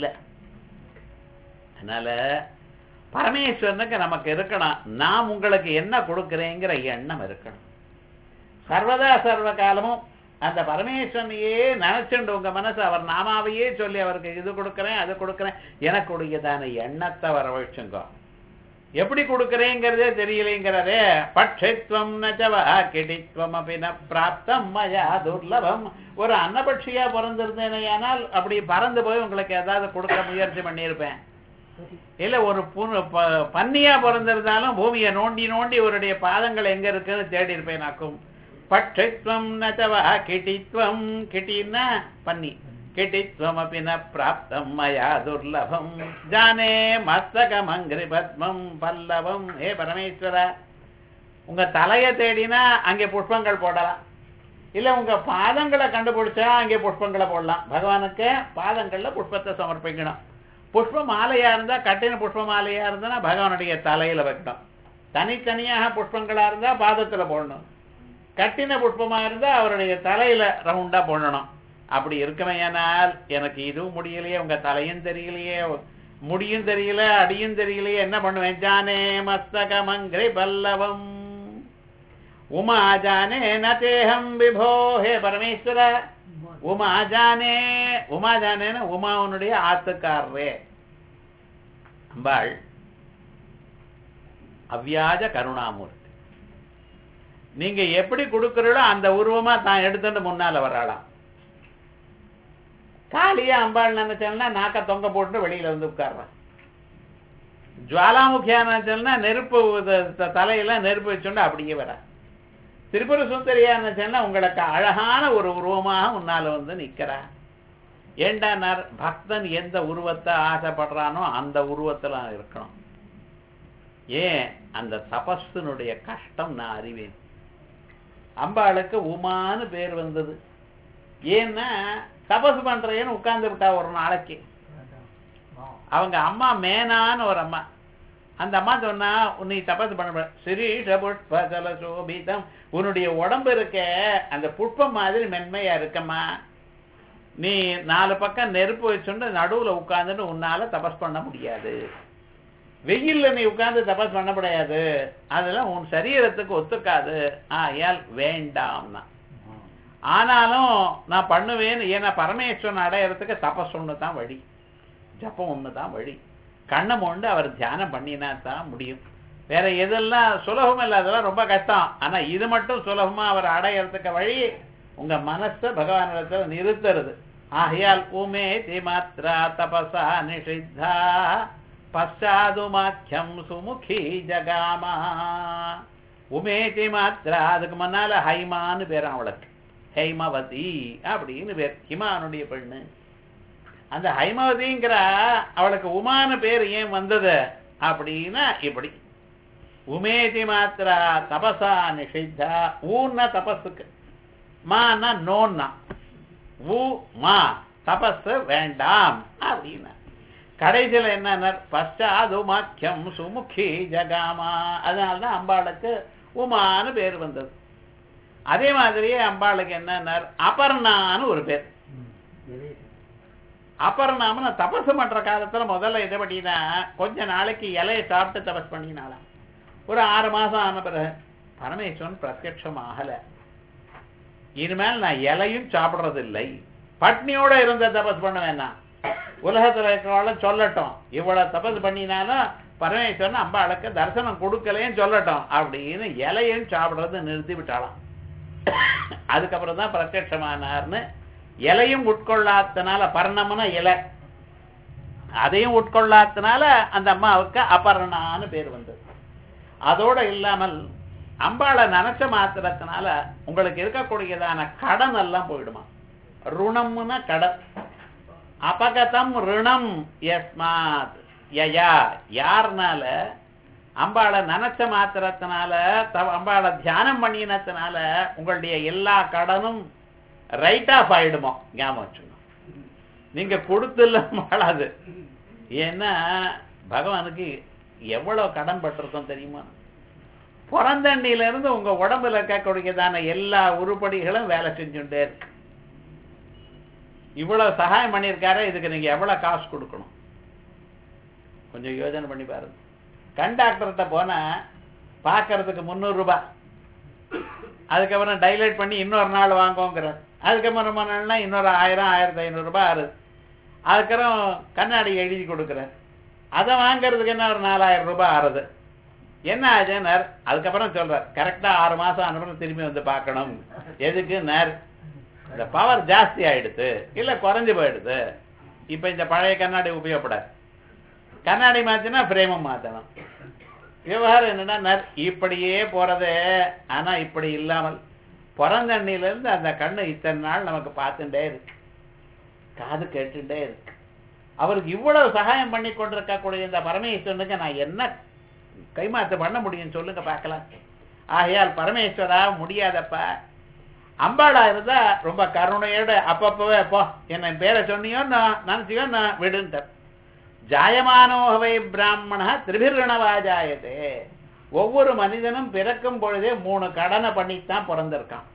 அதனால பரமேஸ்வரனுக்கு நமக்கு இருக்கணும் நாம் உங்களுக்கு என்ன கொடுக்கிறேங்கிற எண்ணம் இருக்கணும் சர்வதா சர்வ காலமும் அந்த பரமேஸ்வரனையே நினைச்சுண்டு உங்க மனசு அவர் நாமாவையே சொல்லி அவருக்கு இது கொடுக்கிறேன் அது கொடுக்கிறேன் எனக்கு உடையதான எண்ணத்தை வரவழைச்சுங்க எப்படி கொடுக்கிறேங்கிறதே தெரியலைங்கிறதே பட்சித்வம் நச்சவா கிடித்வம் அப்படின்னா பிராப்தம் மயா துர்லபம் ஒரு அன்னபட்சியா பிறந்திருந்தேனே ஆனால் அப்படி பறந்து போய் உங்களுக்கு ஏதாவது கொடுக்க முயற்சி பண்ணியிருப்பேன் இல்ல ஒரு புண்ணு பன்னியா பிறந்திருந்தாலும் பூமியை நோண்டி நோண்டி அவருடைய பாதங்கள் எங்க இருக்குன்னு தேடி இருப்பேன் நாக்கும் பட்சித்வம் நச்சவா கிட்டித்வம் கிட்டின்னா பன்னி கிட்டித்வமபி ந பிராப்தம் மயா துர்லபம் ஜானே மஸ்தகமங்கிரி பத்மம் பல்லவம் ஹே பரமேஸ்வர உங்க தலையை தேடினா அங்கே புஷ்பங்கள் போடலாம் இல்ல உங்க பாதங்களை கண்டுபிடிச்சா அங்கே புஷ்பங்களை போடலாம் பகவானுக்கு பாதங்கள்ல புஷ்பத்தை சமர்ப்பிக்கணும் புஷ்ப மாலையா இருந்தா கட்டின புஷ்ப மாலையா இருந்தா பகவானுடைய தலையில வைக்கணும் தனித்தனியாக புஷ்பங்களா இருந்தா பாதத்துல போடணும் கட்டின புஷ்பமா இருந்தா அவருடைய தலையில ரவுண்டா போடணும் அப்படி இருக்குமையானால் எனக்கு இதுவும் முடியலையே உங்க தலையும் தெரியலையே முடியும் தெரியல அடியும் தெரியலையே என்ன பண்ணுவேன் ஜானே மஸ்தகமங்கிரி பல்லவம் உமா ஜானே நதேஹம் விபோ ஹே பரமேஸ்வர உமா ஜானே உமா ஜானேன்னு உமாவனுடைய ஆத்துக்காரரே அம்பாள் அவ்வியாஜ கருணாமூர்த்தி நீங்க எப்படி கொடுக்கறீங்களோ அந்த உருவமா தான் எடுத்துட்டு முன்னால வராளாம் காளியா அம்பாள் நினைச்சேன்னா நாக்க தொங்க போட்டு வெளியில வந்து உட்கார்றான் ஜுவாலாமுகியா நினைச்சேன்னா நெருப்பு த- த- தலையில நெருப்பு வச்சுண்டு அப்படியே வர திரிபுர சுந்தரியா நினைச்சேன்னா உங்களுக்கு அழகான ஒரு உருவமாக முன்னால வந்து நிக்கிறா ஏண்டா நர் பக்தன் எந்த உருவத்தை ஆசைப்படுறானோ அந்த உருவத்துல இருக்கணும் ஏன் அந்த தபஸினுடைய கஷ்டம் நான் அறிவேன் அம்பாளுக்கு உமான்னு பேர் வந்தது ஏன்னா தபசு பண்றேன்னு உட்கார்ந்து விட்டா ஒரு நாளைக்கு அவங்க அம்மா மேனான்னு ஒரு அம்மா அந்த அம்மா சொன்னா நீ தபசு பண்ண சிரீஷ புஷ்ப ஜல சோபிதம் உன்னுடைய உடம்பு இருக்க அந்த புஷ்பம் மாதிரி மென்மையா இருக்கம்மா நீ நாலு பக்கம் நெருப்பு வச்சுட்டு நடுவுல உட்கார்ந்துட்டு உன்னால தபஸ் பண்ண முடியாது வெயில்ல நீ உட்கார்ந்து தபஸ் பண்ண முடியாது அதெல்லாம் உன் சரீரத்துக்கு ஒத்துக்காது ஆயால் வேண்டாம்னா ஆனாலும் நான் பண்ணுவேன் ஏன்னா பரமேஸ்வரன் அடையறதுக்கு தபஸ் ஒன்று தான் வழி ஜப்பம் ஒன்று தான் வழி கண்ணை மொண்டு அவர் தியானம் பண்ணினா தான் முடியும் வேற எதெல்லாம் சுலபம் இல்லை அதெல்லாம் ரொம்ப கஷ்டம் ஆனா இது மட்டும் சுலபமா அவர் அடையறதுக்கு வழி உங்க மனசை பகவானிடத்துல நிறுத்துறது ஆகையால் உமே திமாத்ரா தபசா நிஷித்தா பశ్చాதுமாக்கியம் சுமுகி ஜகாமா உமேதி மாத்ரா அதுக்கு முன்னால ஹைமான்னு பேர் அவளுக்கு ஹைமவதி அப்படின்னு பேர் ஹிமானுடைய பெண்ணு அந்த ஹைமவதிங்கிற அவளுக்கு உமான பேர் ஏன் வந்தது அப்படின்னா இப்படி உமேதி மாத்ரா தபசா நிஷித்தா ஊன்னா தபஸுக்கு மான்னா நோன்னா ஊ மா தபஸ் வேண்டாம் அப்படின்னா கடைசியில் என்ன பశ్చాதுமாக்கியம் சுமுகி ஜகாமா அதனால்தான் அம்பாளுக்கு உமான்னு பேர் வந்தது அதே மாதிரியே அம்பாளுக்கு என்ன அபர்ணான்னு ஒரு பேர் அபர்ணாம தபசு பண்ற காலத்துல முதல்ல இதை பண்ணினா கொஞ்ச நாளைக்கு இலையை சாப்பிட்டு தபஸ் பண்ணினாலாம் ஒரு ஆறு மாசம் ஆன பிறகு பரமேஸ்வரன் பிரத்யட்சம் ஆகல இனிமேல் நான் இலையும் சாப்பிடுறது இல்லை பட்னியோட இருந்த தபஸ் பண்ண வேணாம் உலகத்துல இருக்கிறவள சொல்லட்டும் இவ்வளவு தபஸ் பண்ணினாலும் பரமேஸ்வரன் அம்பாளுக்கு தரிசனம் கொடுக்கலையும் சொல்லட்டும் அப்படின்னு இலையும் சாப்பிடுறது நிறுத்தி விட்டாளாம் அதுக்கப்புறம் தான் பிரத்யட்சமானார்னு இலையும் உட்கொள்ளாதனால பர்ணம்னா இலை அதையும் உட்கொள்ளாதனால அந்த அம்மாவுக்கு அபர்ணான்னு பேர் வந்தது அதோட இல்லாமல் அம்பாளை நினைச்ச மாத்திரத்தினால உங்களுக்கு இருக்கக்கூடியதான கடன் எல்லாம் போயிடுமா ருணம்னா கடன் அபகதம் ருணம் யஸ்மாத் யயா யாருனால அம்பாளை நினைச்ச மாத்திரத்தினால த- அம்பாளை தியானம் பண்ணினத்தினால உங்களுடைய எல்லா கடனும் ரைட் ஆஃப் ஆயிடுமோ ஞாபகம் வச்சுக்கணும் நீங்க கொடுத்துல மாளாது ஏன்னா பகவானுக்கு எவ்வளவு கடன் பட்டிருக்கோம் தெரியுமா பிறந்தண்ணில இருந்து உங்க உடம்புல இருக்கக்கூடியதான எல்லா உருப்படிகளும் வேலை செஞ்சுட்டே இருக்கு இவ்வளவு சகாயம் பண்ணியிருக்காரு இதுக்கு நீங்க எவ்வளவு காசு கொடுக்கணும் கொஞ்சம் யோசனை பண்ணி பாருங்க கண் டாக்டர்கிட்ட போனா பார்க்கறதுக்கு முந்நூறு ரூபாய் அதுக்கப்புறம் டைலைட் பண்ணி இன்னொரு நாள் வாங்குவோங்கிறார் அதுக்கப்புறம் ரொம்ப நாள்னா இன்னொரு ஆயிரம் ஆயிரத்தி ஐநூறு ரூபாய் ஆறுது அதுக்கப்புறம் கண்ணாடி எழுதி கொடுக்குறார் அதை வாங்குறதுக்கு என்ன ஒரு நாலாயிரம் ரூபாய் ஆறுது என்ன ஆச்சுன்னார் அதுக்கப்புறம் சொல்றார் கரெக்டா ஆறு மாசம் அனுப்புறம் திரும்பி வந்து பார்க்கணும் எதுக்கு நேர் இந்த பவர் ஜாஸ்தி ஆயிடுது இல்ல குறைஞ்சு போயிடுது இப்ப இந்த பழைய கண்ணாடி உபயோகப்படாது கண்ணாடி மாத்தினா பிரேமம் மாத்தணும் விவகாரம் என்னன்னா நர்- இப்படியே போறது ஆனா இப்படி இல்லாமல் பிறந்தண்ணில இருந்து அந்த கண்ணு இத்தனை நாள் நமக்கு பார்த்துட்டே இருக்கு காது கேட்டுட்டே இருக்கு அவருக்கு இவ்வளவு சகாயம் பண்ணி கொண்டிருக்கக்கூடிய இந்த பரமேஸ்வரனுக்கு நான் என்ன கைமாத்து பண்ண முடியும் சொல்லுங்க பார்க்கலாம் ஆகையால் பரமேஸ்வரா முடியாதப்பா அம்பாளா இருந்தா ரொம்ப கருணையோட அப்பப்பவே போ என்ன பேரை சொன்னியோ நான் நினைச்சியோ நான் விடுன்ட்டார் ஜாயமானோகவை பிராமணா திரிபிரணவாஜாயதே ஒவ்வொரு மனிதனும் பிறக்கும் பொழுதே மூணு கடனை பண்ணித்தான் பிறந்திருக்கான்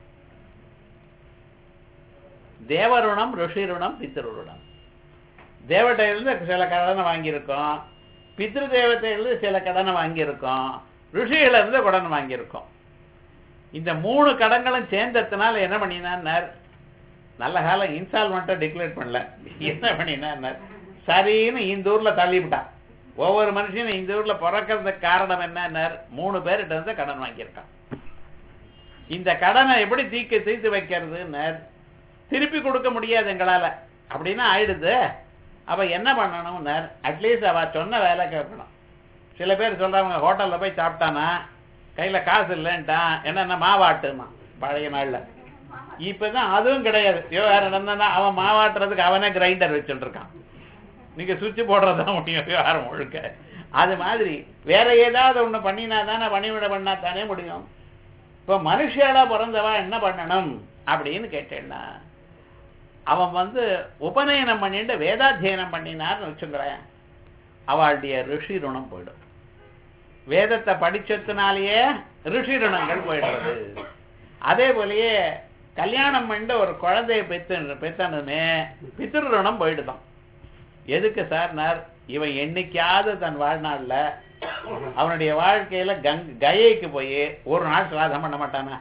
தேவருணம் ருஷிருணம் பித்ருணம் தேவட்டையிலிருந்து சில கடனை வாங்கியிருக்கோம் பித்ரு தேவத்தையிலிருந்து சில கடனை வாங்கியிருக்கோம் ருஷிகள இருந்து கடன் வாங்கியிருக்கோம் இந்த மூணு கடன்களும் சேர்ந்ததுனால என்ன பண்ணினார் நல்ல காலம் இன்ஸ்டால்மெண்ட்டை டிக்ளேர் பண்ணல என்ன பண்ணினார் சரின்னு இந்த ஊர்ல தள்ளிவிட்டான் ஒவ்வொரு மனுஷனும் இந்த ஊர்ல பிறக்கிறதுக்கு காரணம் என்னன்னார் மூணு பேர்கிட்ட இருந்து கடன் வாங்கியிருக்கான் இந்த கடனை எப்படி தீக்க தீர்த்து வைக்கிறதுன்னார் திருப்பி கொடுக்க முடியாது எங்களால அப்படின்னா ஆயிடுது அப்ப என்ன பண்ணணும்னார் அட்லீஸ்ட் அவ சொன்ன வேலை கேட்கணும் சில பேர் சொல்றாங்க ஹோட்டல்ல போய் சாப்பிட்டானா கையில காசு இல்லைன்ட்டான் என்னென்ன மாவாட்டுமா பழைய நாள்ல இப்பதான் அதுவும் கிடையாது விவகாரம் என்னன்னா அவன் மாவாட்டுறதுக்கு அவனே கிரைண்டர் வச்சுட்டு இருக்கான் நீங்க சுவிட்ச் போடுறதுதான் முடியும் விவகாரம் முழுக்க அது மாதிரி வேற ஏதாவது ஒண்ணு பண்ணினா தானே பணிவிட பண்ணா தானே முடியும் இப்ப மனுஷியாலா பிறந்தவா என்ன பண்ணணும் அப்படின்னு கேட்டேன்னா அவன் வந்து உபநயனம் பண்ணிட்டு வேதாத்தியனம் பண்ணினார்னு வச்சுக்கிறேன் அவளுடைய ரிஷி ருணம் போயிடும் வேதத்தை படிச்சதுனாலேயே ரிஷி ருணங்கள் போயிடுறது அதே போலயே கல்யாணம் பண்ணிட்டு ஒரு குழந்தைய பெத்து பெத்தனுமே பித்திரு ருணம் போயிடுதான் எதுக்கு சார்னார் இவன் என்னைக்காவது தன் வாழ்நாள்ல அவனுடைய வாழ்க்கையில கங் கயைக்கு போய் ஒரு நாள் சிராதம் பண்ண மாட்டானா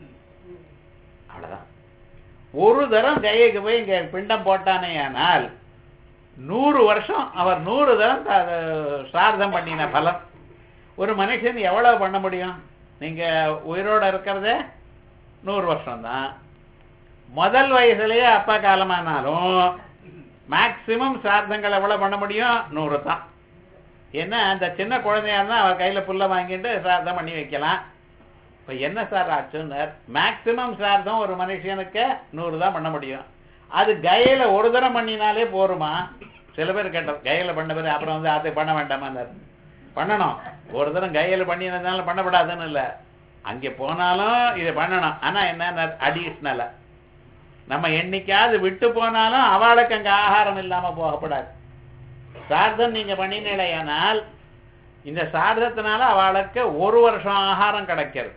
அவ்வளவுதான் ஒரு தரம் கயைக்கு போய் இங்க பிண்டம் போட்டானே ஆனால் நூறு வருஷம் அவர் நூறு தரம் சிரார்த்தம் பண்ணின பலம் ஒரு மனுஷன் எவ்வளவு பண்ண முடியும் நீங்க உயிரோட இருக்கிறதே நூறு வருஷம் தான் முதல் வயசுலயே அப்பா காலமானாலும் மேக்சிமம் சிரார்த்தங்கள் எவ்வளவு பண்ண முடியும் நூறு தான் என்ன அந்த சின்ன குழந்தையா இருந்தா அவர் கையில புல்ல வாங்கிட்டு சிரார்த்தம் பண்ணி வைக்கலாம் இப்ப என்ன சார் ஆச்சுன்னார் மேக்சிமம் சிரார்த்தம் ஒரு மனுஷனுக்கு நூறு தான் பண்ண முடியும் அது கயையில ஒரு தரம் பண்ணினாலே போருமா சில பேர் கேட்டோம் கையில பண்ண பேர் அப்புறம் வந்து அது பண்ண வேண்டாமான்னார் பண்ணணும் ஒரு தரம் கையில பண்ணினதுனால பண்ணப்படாதுன்னு இல்ல அங்கே போனாலும் இது பண்ணணும் ஆனா என்ன அடிஷ்னலா நம்ம என்னைக்காவது விட்டு போனாலும் அவளுக்கு அங்க ஆகாரம் இல்லாம போகப்படாது சார்தம் நீங்க பண்ணினீங்களேயானால் இந்த சார்தத்தினால அவளுக்கு ஒரு வருஷம் ஆகாரம் கிடைக்கிறது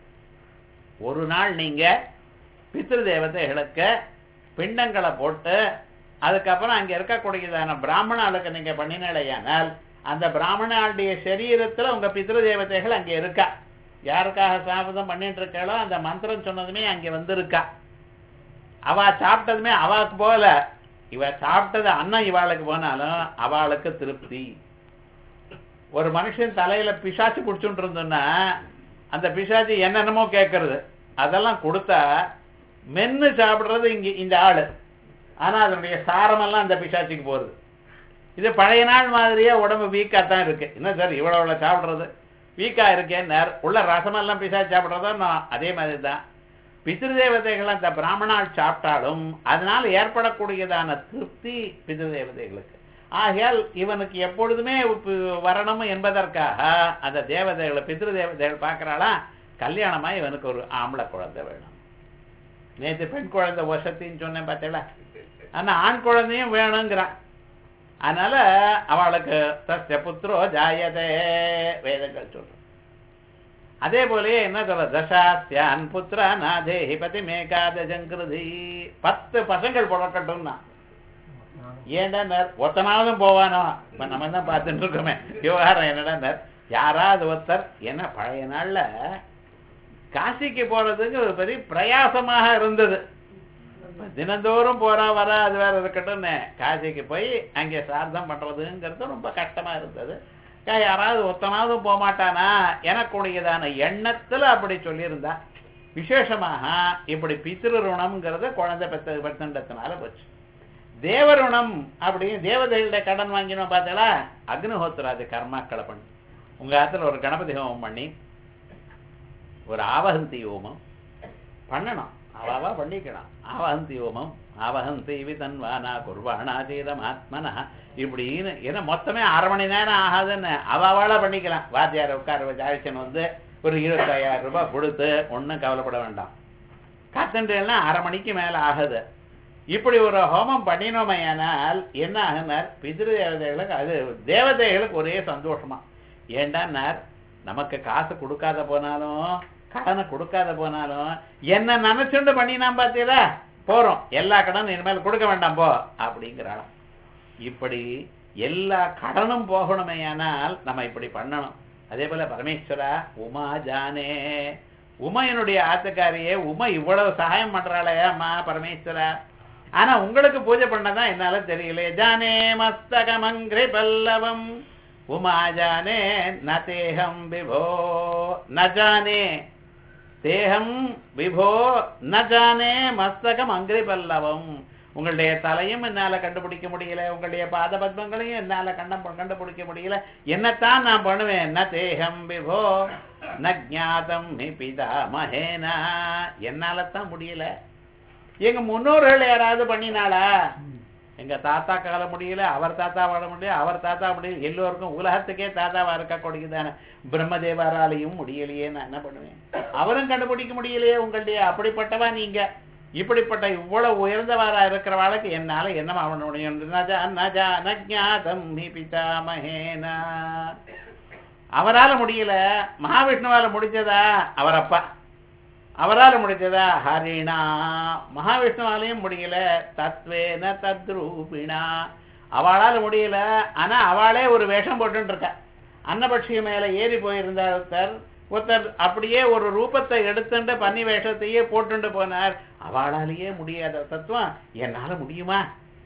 ஒரு நாள் நீங்க பித்ரு தேவதைகளுக்கு பிண்டங்களை போட்டு அதுக்கப்புறம் அங்க இருக்கக்கூடியதான பிராமணாளுக்கு நீங்க பண்ணினீங்களேயானால் அந்த பிராமணாளுடைய சரீரத்துல உங்க பித்ரு தேவதைகள் அங்க இருக்கா யாருக்காக சாபதம் பண்ணிட்டு இருக்காளோ அந்த மந்திரம் சொன்னதுமே அங்க வந்திருக்கா அவ சாப்பிட்டதுமே அவாக்கு போல இவ சாப்பிட்டது அண்ணன் இவாளுக்கு போனாலும் அவளுக்கு திருப்தி ஒரு மனுஷன் தலையில பிசாச்சு குடிச்சுட்டு இருந்தோம்னா அந்த பிசாச்சு என்னென்னமோ கேட்கறது அதெல்லாம் கொடுத்தா மென்னு சாப்பிடுறது இங்க இந்த ஆளு ஆனா அதனுடைய சாரமெல்லாம் அந்த பிசாச்சுக்கு போறது இது பழைய நாள் மாதிரியே உடம்பு வீக்கா தான் இருக்கு என்ன சார் இவ்வளவு இவ்வளவு சாப்பிடுறது வீக்கா இருக்கேன் உள்ள ரசமெல்லாம் பிசாச்சு சாப்பிடுறதோ நான் அதே மாதிரி தான் பித்ருதேவதைகள் அந்த பிராமணால் சாப்பிட்டாலும் அதனால் ஏற்படக்கூடியதான திருப்தி பித்ருதேவதைகளுக்கு ஆகையால் இவனுக்கு எப்பொழுதுமே வரணும் என்பதற்காக அந்த தேவதைகளை பித்ரு தேவதைகள் பார்க்கறாளா கல்யாணமா இவனுக்கு ஒரு ஆம்பளை குழந்தை வேணும் நேற்று பெண் குழந்தை வசத்தின்னு சொன்னேன் பார்த்தீங்களா ஆனா ஆண் குழந்தையும் வேணுங்கிறான் அதனால அவளுக்கு சஸ்ய புத்திரோ ஜாயதே வேதங்கள் சொல்ற அதே போலயே என்ன சொல்ற தசாஸ்யான் புத்திரா நாதேஹி பதி மேகாதஜங்கிருதி பத்து பசங்கள் பிறக்கட்டும்னா ஏன்டா ஒத்தனாவதும் போவானோ இப்ப நம்ம தான் பார்த்துட்டு இருக்கோமே விவகாரம் என்னடா யாராவது ஒருத்தர் என்ன பழைய நாள்ல காசிக்கு போறதுக்கு ஒரு பெரிய பிரயாசமாக இருந்தது தினந்தோறும் போறா வரா அது வேற இருக்கட்டும் காசிக்கு போய் அங்கே சார்த்தம் பண்றதுங்கிறது ரொம்ப கஷ்டமா இருந்தது யாராவது ஒத்தனாவது போக மாட்டானா எனக்குடையதான எண்ணத்துல அப்படி சொல்லியிருந்தா விசேஷமாக இப்படி பித்திரு ருணம்ங்கிறத குழந்தை பெத்த பெத்தண்டத்தினால போச்சு தேவருணம் அப்படின்னு தேவதைகள கடன் வாங்கினோம் பார்த்தீங்களா அக்னிஹோத்திராது கர்மாக்களை பண்ணி உங்க ஆத்துல ஒரு கணபதி ஹோமம் பண்ணி ஒரு ஆவகந்தி ஹோமம் பண்ணணும் அவாவா பண்ணிக்கலாம் ஆவஹந்தி ஓமம் ஆவஹந்தி விதன்வானா குர்வானா தீரமாத்மனா இப்படின்னு ஏன்னா மொத்தமே அரை மணி நேரம் ஆகாதுன்னு அவாவால பண்ணிக்கலாம் வாத்தியார் உட்கார வச்சு அழைச்சன் வந்து ஒரு இருபத்தாயிரம் ரூபாய் கொடுத்து ஒன்றும் கவலைப்பட வேண்டாம் கத்துன்றேன்னா அரை மணிக்கு மேல ஆகுது இப்படி ஒரு ஹோமம் பண்ணினோமையானால் என்ன ஆகுனார் பிதிரு தேவதைகளுக்கு அது தேவதைகளுக்கு ஒரே சந்தோஷமா ஏண்டான்னார் நமக்கு காசு கொடுக்காத போனாலும் கடனை கொடுக்காத போனாலும் என்ன நினைச்சுண்டு பண்ணினான் பார்த்தீரா போறோம் எல்லா கடனும் இனிமேல் கொடுக்க வேண்டாம் போ அப்படிங்கிறாளாம் இப்படி எல்லா கடனும் போகணுமேயானால் நம்ம இப்படி பண்ணணும் அதே போல பரமேஸ்வரா உமா ஜானே உமையனுடைய ஆத்துக்காரியே உமை இவ்வளவு சகாயம் பண்றாளே அம்மா பரமேஸ்வரா ஆனா உங்களுக்கு பூஜை பண்ணதான் என்னால தெரியல ஜானே மஸ்தகமங்கிரி பல்லவம் உமா ஜானே ந தேகம் விபோ ந ஜானே தேகம் விபோ ந ஜானே மஸ்தகம் அங்கிரி பல்லவம் உங்களுடைய தலையும் என்னால கண்டுபிடிக்க முடியல உங்களுடைய பாத பத்மங்களையும் என்னால கண்டம் கண்டுபிடிக்க முடியல என்னத்தான் நான் பண்ணுவேன் ந தேகம் விபோ ந ஜாதம் நி பிதா மகேனா என்னால தான் முடியல எங்க முன்னோர்கள் யாராவது பண்ணினாளா எங்க தாத்தா கால முடியல அவர் தாத்தா வாழ முடியல அவர் தாத்தா முடியல எல்லோருக்கும் உலகத்துக்கே தாத்தாவா இருக்க கொடுக்குதானே பிரம்மதேவராலையும் முடியலையே நான் என்ன பண்ணுவேன் அவரும் கண்டுபிடிக்க முடியலையே உங்களுடைய அப்படிப்பட்டவா நீங்க இப்படிப்பட்ட இவ்வளவு உயர்ந்தவாரா இருக்கிறவாளுக்கு என்னால என்னமா பண்ண முடியும் நஜா நஜா நஜாதம் ஹி பிதாமகேனா அவரால முடியல மகாவிஷ்ணுவால முடிஞ்சதா அவர் அப்பா அவரால் முடிஞ்சதா ஹரிணா மகாவிஷ்ணுவாலையும் முடியல தத்வேன தத்ரூபிணா அவளால முடியல ஆனா அவளே ஒரு வேஷம் போட்டு இருக்கா அன்னபட்சி மேல ஏறி போயிருந்தார் ஒருத்தர் ஒருத்தர் அப்படியே ஒரு ரூபத்தை எடுத்துட்டு பன்னி வேஷத்தையே போட்டுண்டு போனார் அவளாலேயே முடியாத தத்துவம் என்னால முடியுமா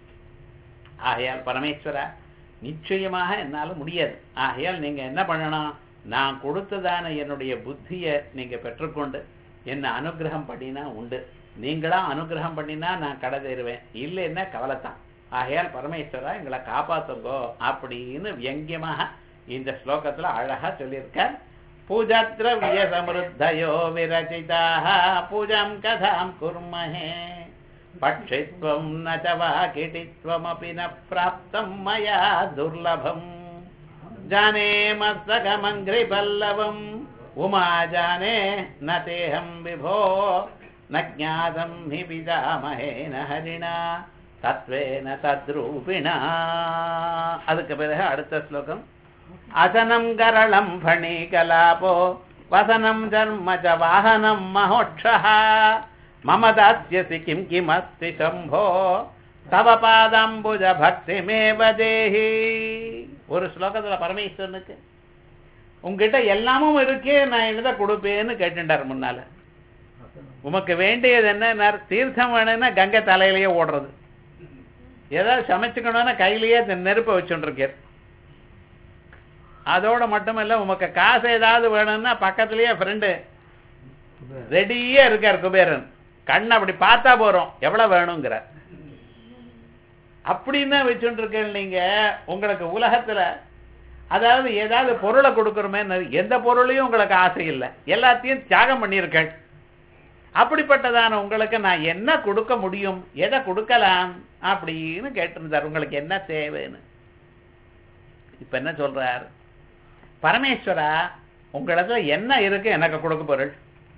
ஆகையால் பரமேஸ்வரா நிச்சயமாக என்னால முடியாது ஆகையால் நீங்க என்ன பண்ணணும் நான் கொடுத்ததான என்னுடைய புத்தியை நீங்க பெற்றுக்கொண்டு என்ன அனுகிரகம் பண்ணினா உண்டு நீங்களா அனுகிரகம் பண்ணினா நான் கடை தருவேன் இல்லைன்னா கவலைத்தான் ஆகையால் பரமேஸ்வரா எங்களை காப்பாத்துங்கோ அப்படின்னு வியங்கியமாக இந்த ஸ்லோகத்துல அழகா சொல்லியிருக்கார் பூஜாத்ரவிய சமிருத்தயோ விரச்சிதாக பூஜாம் கதாம் குர்மஹே பட்சித்வம் ந ச வா கிட்டித்வமபி ந பிராப்தம் மயா துர்லபம் जाने मस्तकमङ्घ्रि पल्लवम् उमा जाने न तेऽहं विभो न ज्ञातं हि पितामहेन हरिणा தத்வேன தத்ரூபிணா அதுக்கு பிறகு அடுத்த ஸ்லோகம் அசனம் கரளம் ஃபணி கலாபோ வசனம் ஜர்ம ச வாகனம் மகோட்சா மம தாஸ்யசி கிம் கிமஸ்தி சம்போ தவ பாதாம்புஜ பக்திமேவ தேஹி ஒரு ஸ்லோகத்துல பரமேஸ்வரனுக்கு உங்ககிட்ட எல்லாமும் இருக்கு நான் என்னத கொடுப்பேன்னு கேட்டுட்டார் முன்னால உமக்கு வேண்டியது என்ன தீர்த்தம் வேணும்னா கங்கை தலையிலேயே ஓடுறது ஏதாவது சமைச்சுக்கணும்னா கையிலேயே நெருப்ப வச்சுருக்கார் அதோட மட்டுமல்ல உமக்கு காசு ஏதாவது வேணும்னா பக்கத்துலயே ஃப்ரெண்டு ரெடியே இருக்கார் குபேரன் கண் அப்படி பார்த்தா போறோம் எவ்வளவு வேணுங்கிறார் அப்படின்னு வச்சுட்டு இருக்கேன் நீங்க உங்களுக்கு உலகத்துல அதாவது ஏதாவது பொருளை கொடுக்கறோமே எந்த பொருளையும் உங்களுக்கு ஆசை இல்லை எல்லாத்தையும் தியாகம் பண்ணியிருக்கேன் அப்படிப்பட்டதான உங்களுக்கு நான் என்ன கொடுக்க முடியும் எதை கொடுக்கலாம் அப்படின்னு கேட்டிருந்தார் உங்களுக்கு என்ன தேவைன்னு இப்ப என்ன சொல்றார் பரமேஸ்வரா உங்களிடத்துல என்ன இருக்கு எனக்கு கொடுக்க பொருள்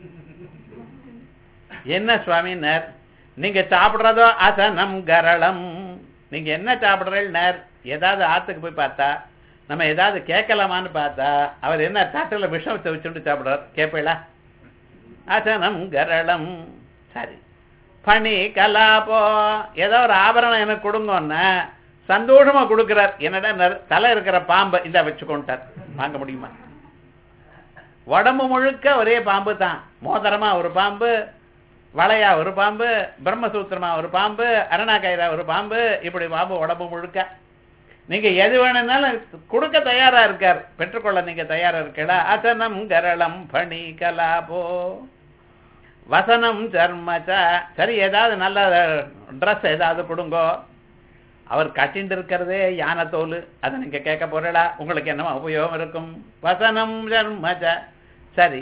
என்ன சுவாமினர் நீங்க சாப்பிடுறதோ அசனம் கரளம் நீங்க என்ன சாப்பிடுறீங்கன்னார் ஏதாவது ஆத்துக்கு போய் பார்த்தா நம்ம ஏதாவது கேட்கலாமான்னு பார்த்தா அவர் என்ன தட்டுல விஷம் வச்சுட்டு சாப்பிடுறார் கேட்பீங்களா அசனம் கரளம் சரி பனி கலாப்போ ஏதோ ஒரு ஆபரணம் எனக்கு கொடுங்கன்னா சந்தோஷமா கொடுக்கிறார் என்னடா தலை இருக்கிற பாம்பை இந்த வச்சுக்கொண்டார் வாங்க முடியுமா உடம்பு முழுக்க ஒரே பாம்பு தான் மோதிரமா ஒரு பாம்பு வளையா ஒரு பாம்பு பிரம்மசூத்திரமா ஒரு பாம்பு அரணாக்கயிறா ஒரு பாம்பு இப்படி பாம்பு உடம்பு முழுக்க நீங்க எது வேணும்னாலும் கொடுக்க தயாரா இருக்கார் பெற்றுக்கொள்ள நீங்க தயாரா இருக்கடா அசனம் கரளம் பணி கலாபோ வசனம் சர்மச்ச சரி ஏதாவது நல்ல ட்ரெஸ் ஏதாவது கொடுங்கோ அவர் கட்டிண்டு இருக்கிறதே யானை தோல் அதை நீங்க கேட்க போறடா உங்களுக்கு என்னமா உபயோகம் இருக்கும் வசனம் சர்மச்ச சரி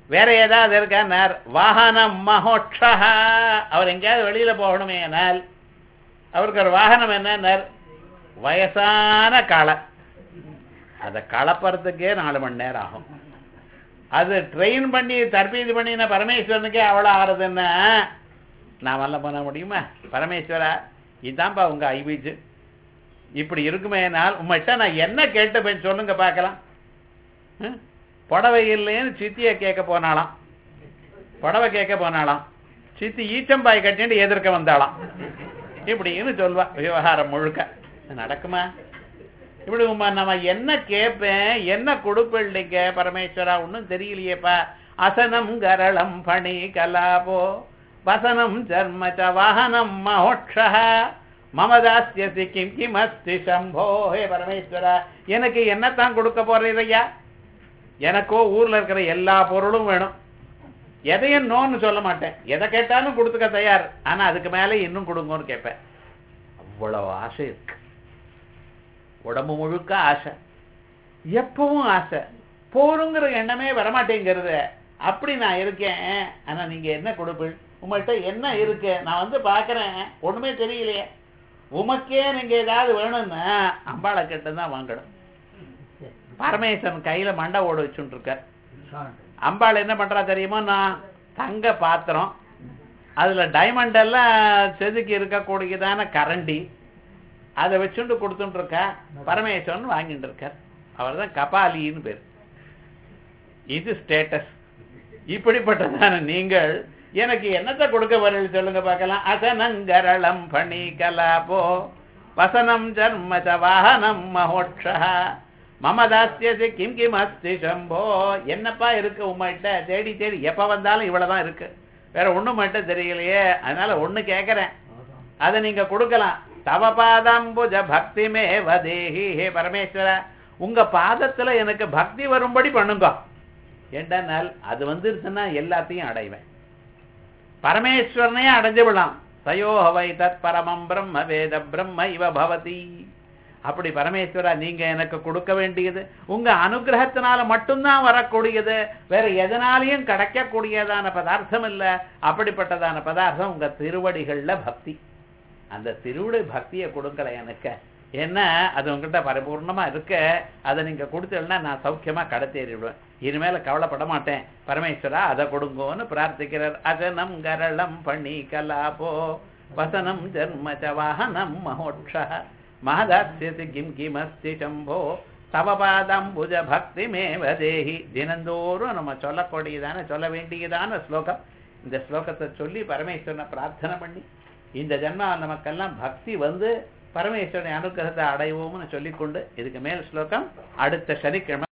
வேற ஏதாவது இருக்கார் வாகனம் மகோட்சா அவர் எங்கேயாவது வெளியில போகணுமே ஆனால் அவருக்கு ஒரு வாகனம் என்னன்னார் வயசான களை அதை கலப்பறதுக்கே நாலு மணி நேரம் ஆகும் அது ட்ரெயின் பண்ணி தற்பீது பண்ணின பரமேஸ்வரனுக்கே அவ்வளோ ஆறுதுன்னா நான் வரல பண்ண முடியுமா பரமேஸ்வரா இதான்ப்பா உங்க ஐபீச்சு இப்படி இருக்குமேனால் உங்கள்கிட்ட நான் என்ன கேட்டுப்பேன் சொல்லுங்க பார்க்கலாம் ம்? புடவை இல்லைன்னு சித்தியை கேட்க போனாலாம் புடவை கேட்க போனாலாம் சித்தி ஈச்சம்பாய் கட்டிட்டு எதிர்க்க வந்தாளாம் இப்படின்னு சொல்வா விவகாரம் முழுக்க நடக்குமா இப்படி உமா நம்ம என்ன கேட்பேன் என்ன கொடுப்பிள்ளைங்க பரமேஸ்வரா ஒன்றும் தெரியலையேப்பா அசனம் கரளம் பணி கலாபோ வசனம் ஜர்ம ச வாகனம் மோட்ச மமதாஸ்யசி கிம் கிம் அஸ்தி சம்போ ஹே பரமேஸ்வரா எனக்கு என்னத்தான் கொடுக்க போறீரையா எனக்கோ ஊர்ல இருக்கிற எல்லா பொருளும் வேணும் எதையும் நோன்னு சொல்ல மாட்டேன் எதை கேட்டாலும் கொடுத்துக்க தயார் ஆனா அதுக்கு மேலே இன்னும் கொடுங்கன்னு கேட்பேன் அவ்வளவு ஆசை இருக்கு உடம்பு முழுக்க ஆசை எப்பவும் ஆசை போருங்கிற எண்ணமே வரமாட்டேங்கிறது அப்படி நான் இருக்கேன் ஆனா நீங்க என்ன கொடுப்பீள் உங்கள்கிட்ட என்ன இருக்கு நான் வந்து பார்க்கறேன் ஒண்ணுமே தெரியலையே உமக்கே நீங்க ஏதாவது வேணும்னா அம்பாளை கிட்ட தான் வாங்கணும் பரமேஸ்வரன் கையில மண்டை ஓட வச்சுட்டு இருக்கார் அம்பாள் என்ன பண்றா தெரியுமா நான் தங்க பாத்திரம் அதுல டைமண்ட் எல்லாம் செதுக்கி இருக்கக்கூடியதான கரண்டி அதை வச்சுட்டு கொடுத்துட்டு இருக்கா பரமேஸ்வரன் வாங்கிட்டு இருக்கார் அவர் தான் கபாலின்னு பேர் இது ஸ்டேட்டஸ் இப்படிப்பட்டதான நீங்கள் எனக்கு என்னத்தை கொடுக்க வரல சொல்லுங்க பார்க்கலாம் அசனங்கரளம் பணி கலாபோ வசனம் ஜன்ம ச வாகனம் மகோட்சா மம தாஸ்யசி கிம் கிம் அஸ்தி சம்போ என்னப்பா இருக்கு உங்கள்கிட்ட தேடி தேடி எப்ப வந்தாலும் இவ்வளவுதான் இருக்கு வேற ஒண்ணும் மட்டும் தெரியலையே அதனால ஒண்ணு கேட்கறேன் அதை நீங்க கொடுக்கலாம் தவ பாதம்புஜ பக்திமே வதேஹி ஹே பரமேஸ்வர உங்க பாதத்துல எனக்கு பக்தி வரும்படி பண்ணுங்க ஏண்டானால் அது வந்துருச்சுன்னா எல்லாத்தையும் அடைவேன் பரமேஸ்வரனையே அடைஞ்சு விடலாம் தயோஹவை தத் பரமம் பிரம்ம வேத பிரம்ம இவ பவதி அப்படி பரமேஸ்வரா நீங்க எனக்கு கொடுக்க வேண்டியது உங்க அனுகிரகத்தினால மட்டும்தான் வரக்கூடியது வேற எதனாலையும் கிடைக்கக்கூடியதான பதார்த்தம் இல்ல அப்படிப்பட்டதான பதார்த்தம் உங்க திருவடிகள்ல பக்தி அந்த திருவிடை பக்தியை கொடுக்கல எனக்கு என்ன அது உங்ககிட்ட பரிபூர்ணமா இருக்க அதை நீங்க கொடுத்தீங்கன்னா நான் சௌக்கியமா கடத்தேறிடுவேன் இனிமேல கவலைப்பட மாட்டேன் பரமேஸ்வரா அதை கொடுங்கோன்னு பிரார்த்திக்கிறார் அகனம் கரளம் பணி கலாபோ வசனம் ஜன்ம ச வாகனம் மகோட்ச மகதாஸ்யசி கிம் கிமஸ்தி சம்போ தவ பாதம்புஜ பக்தி மேவதேஹி தினந்தோறும் நம்ம சொல்லக்கூடியதான சொல்ல வேண்டியதான ஸ்லோகம் இந்த ஸ்லோகத்தை சொல்லி பரமேஸ்வரனை பிரார்த்தனை பண்ணி இந்த ஜென்மா நமக்கெல்லாம் பக்தி வந்து பரமேஸ்வரனை அனுகிரகத்தை அடைவோம்னு சொல்லிக்கொண்டு இதுக்கு மேல் ஸ்லோகம் அடுத்த சனிக்கிழமை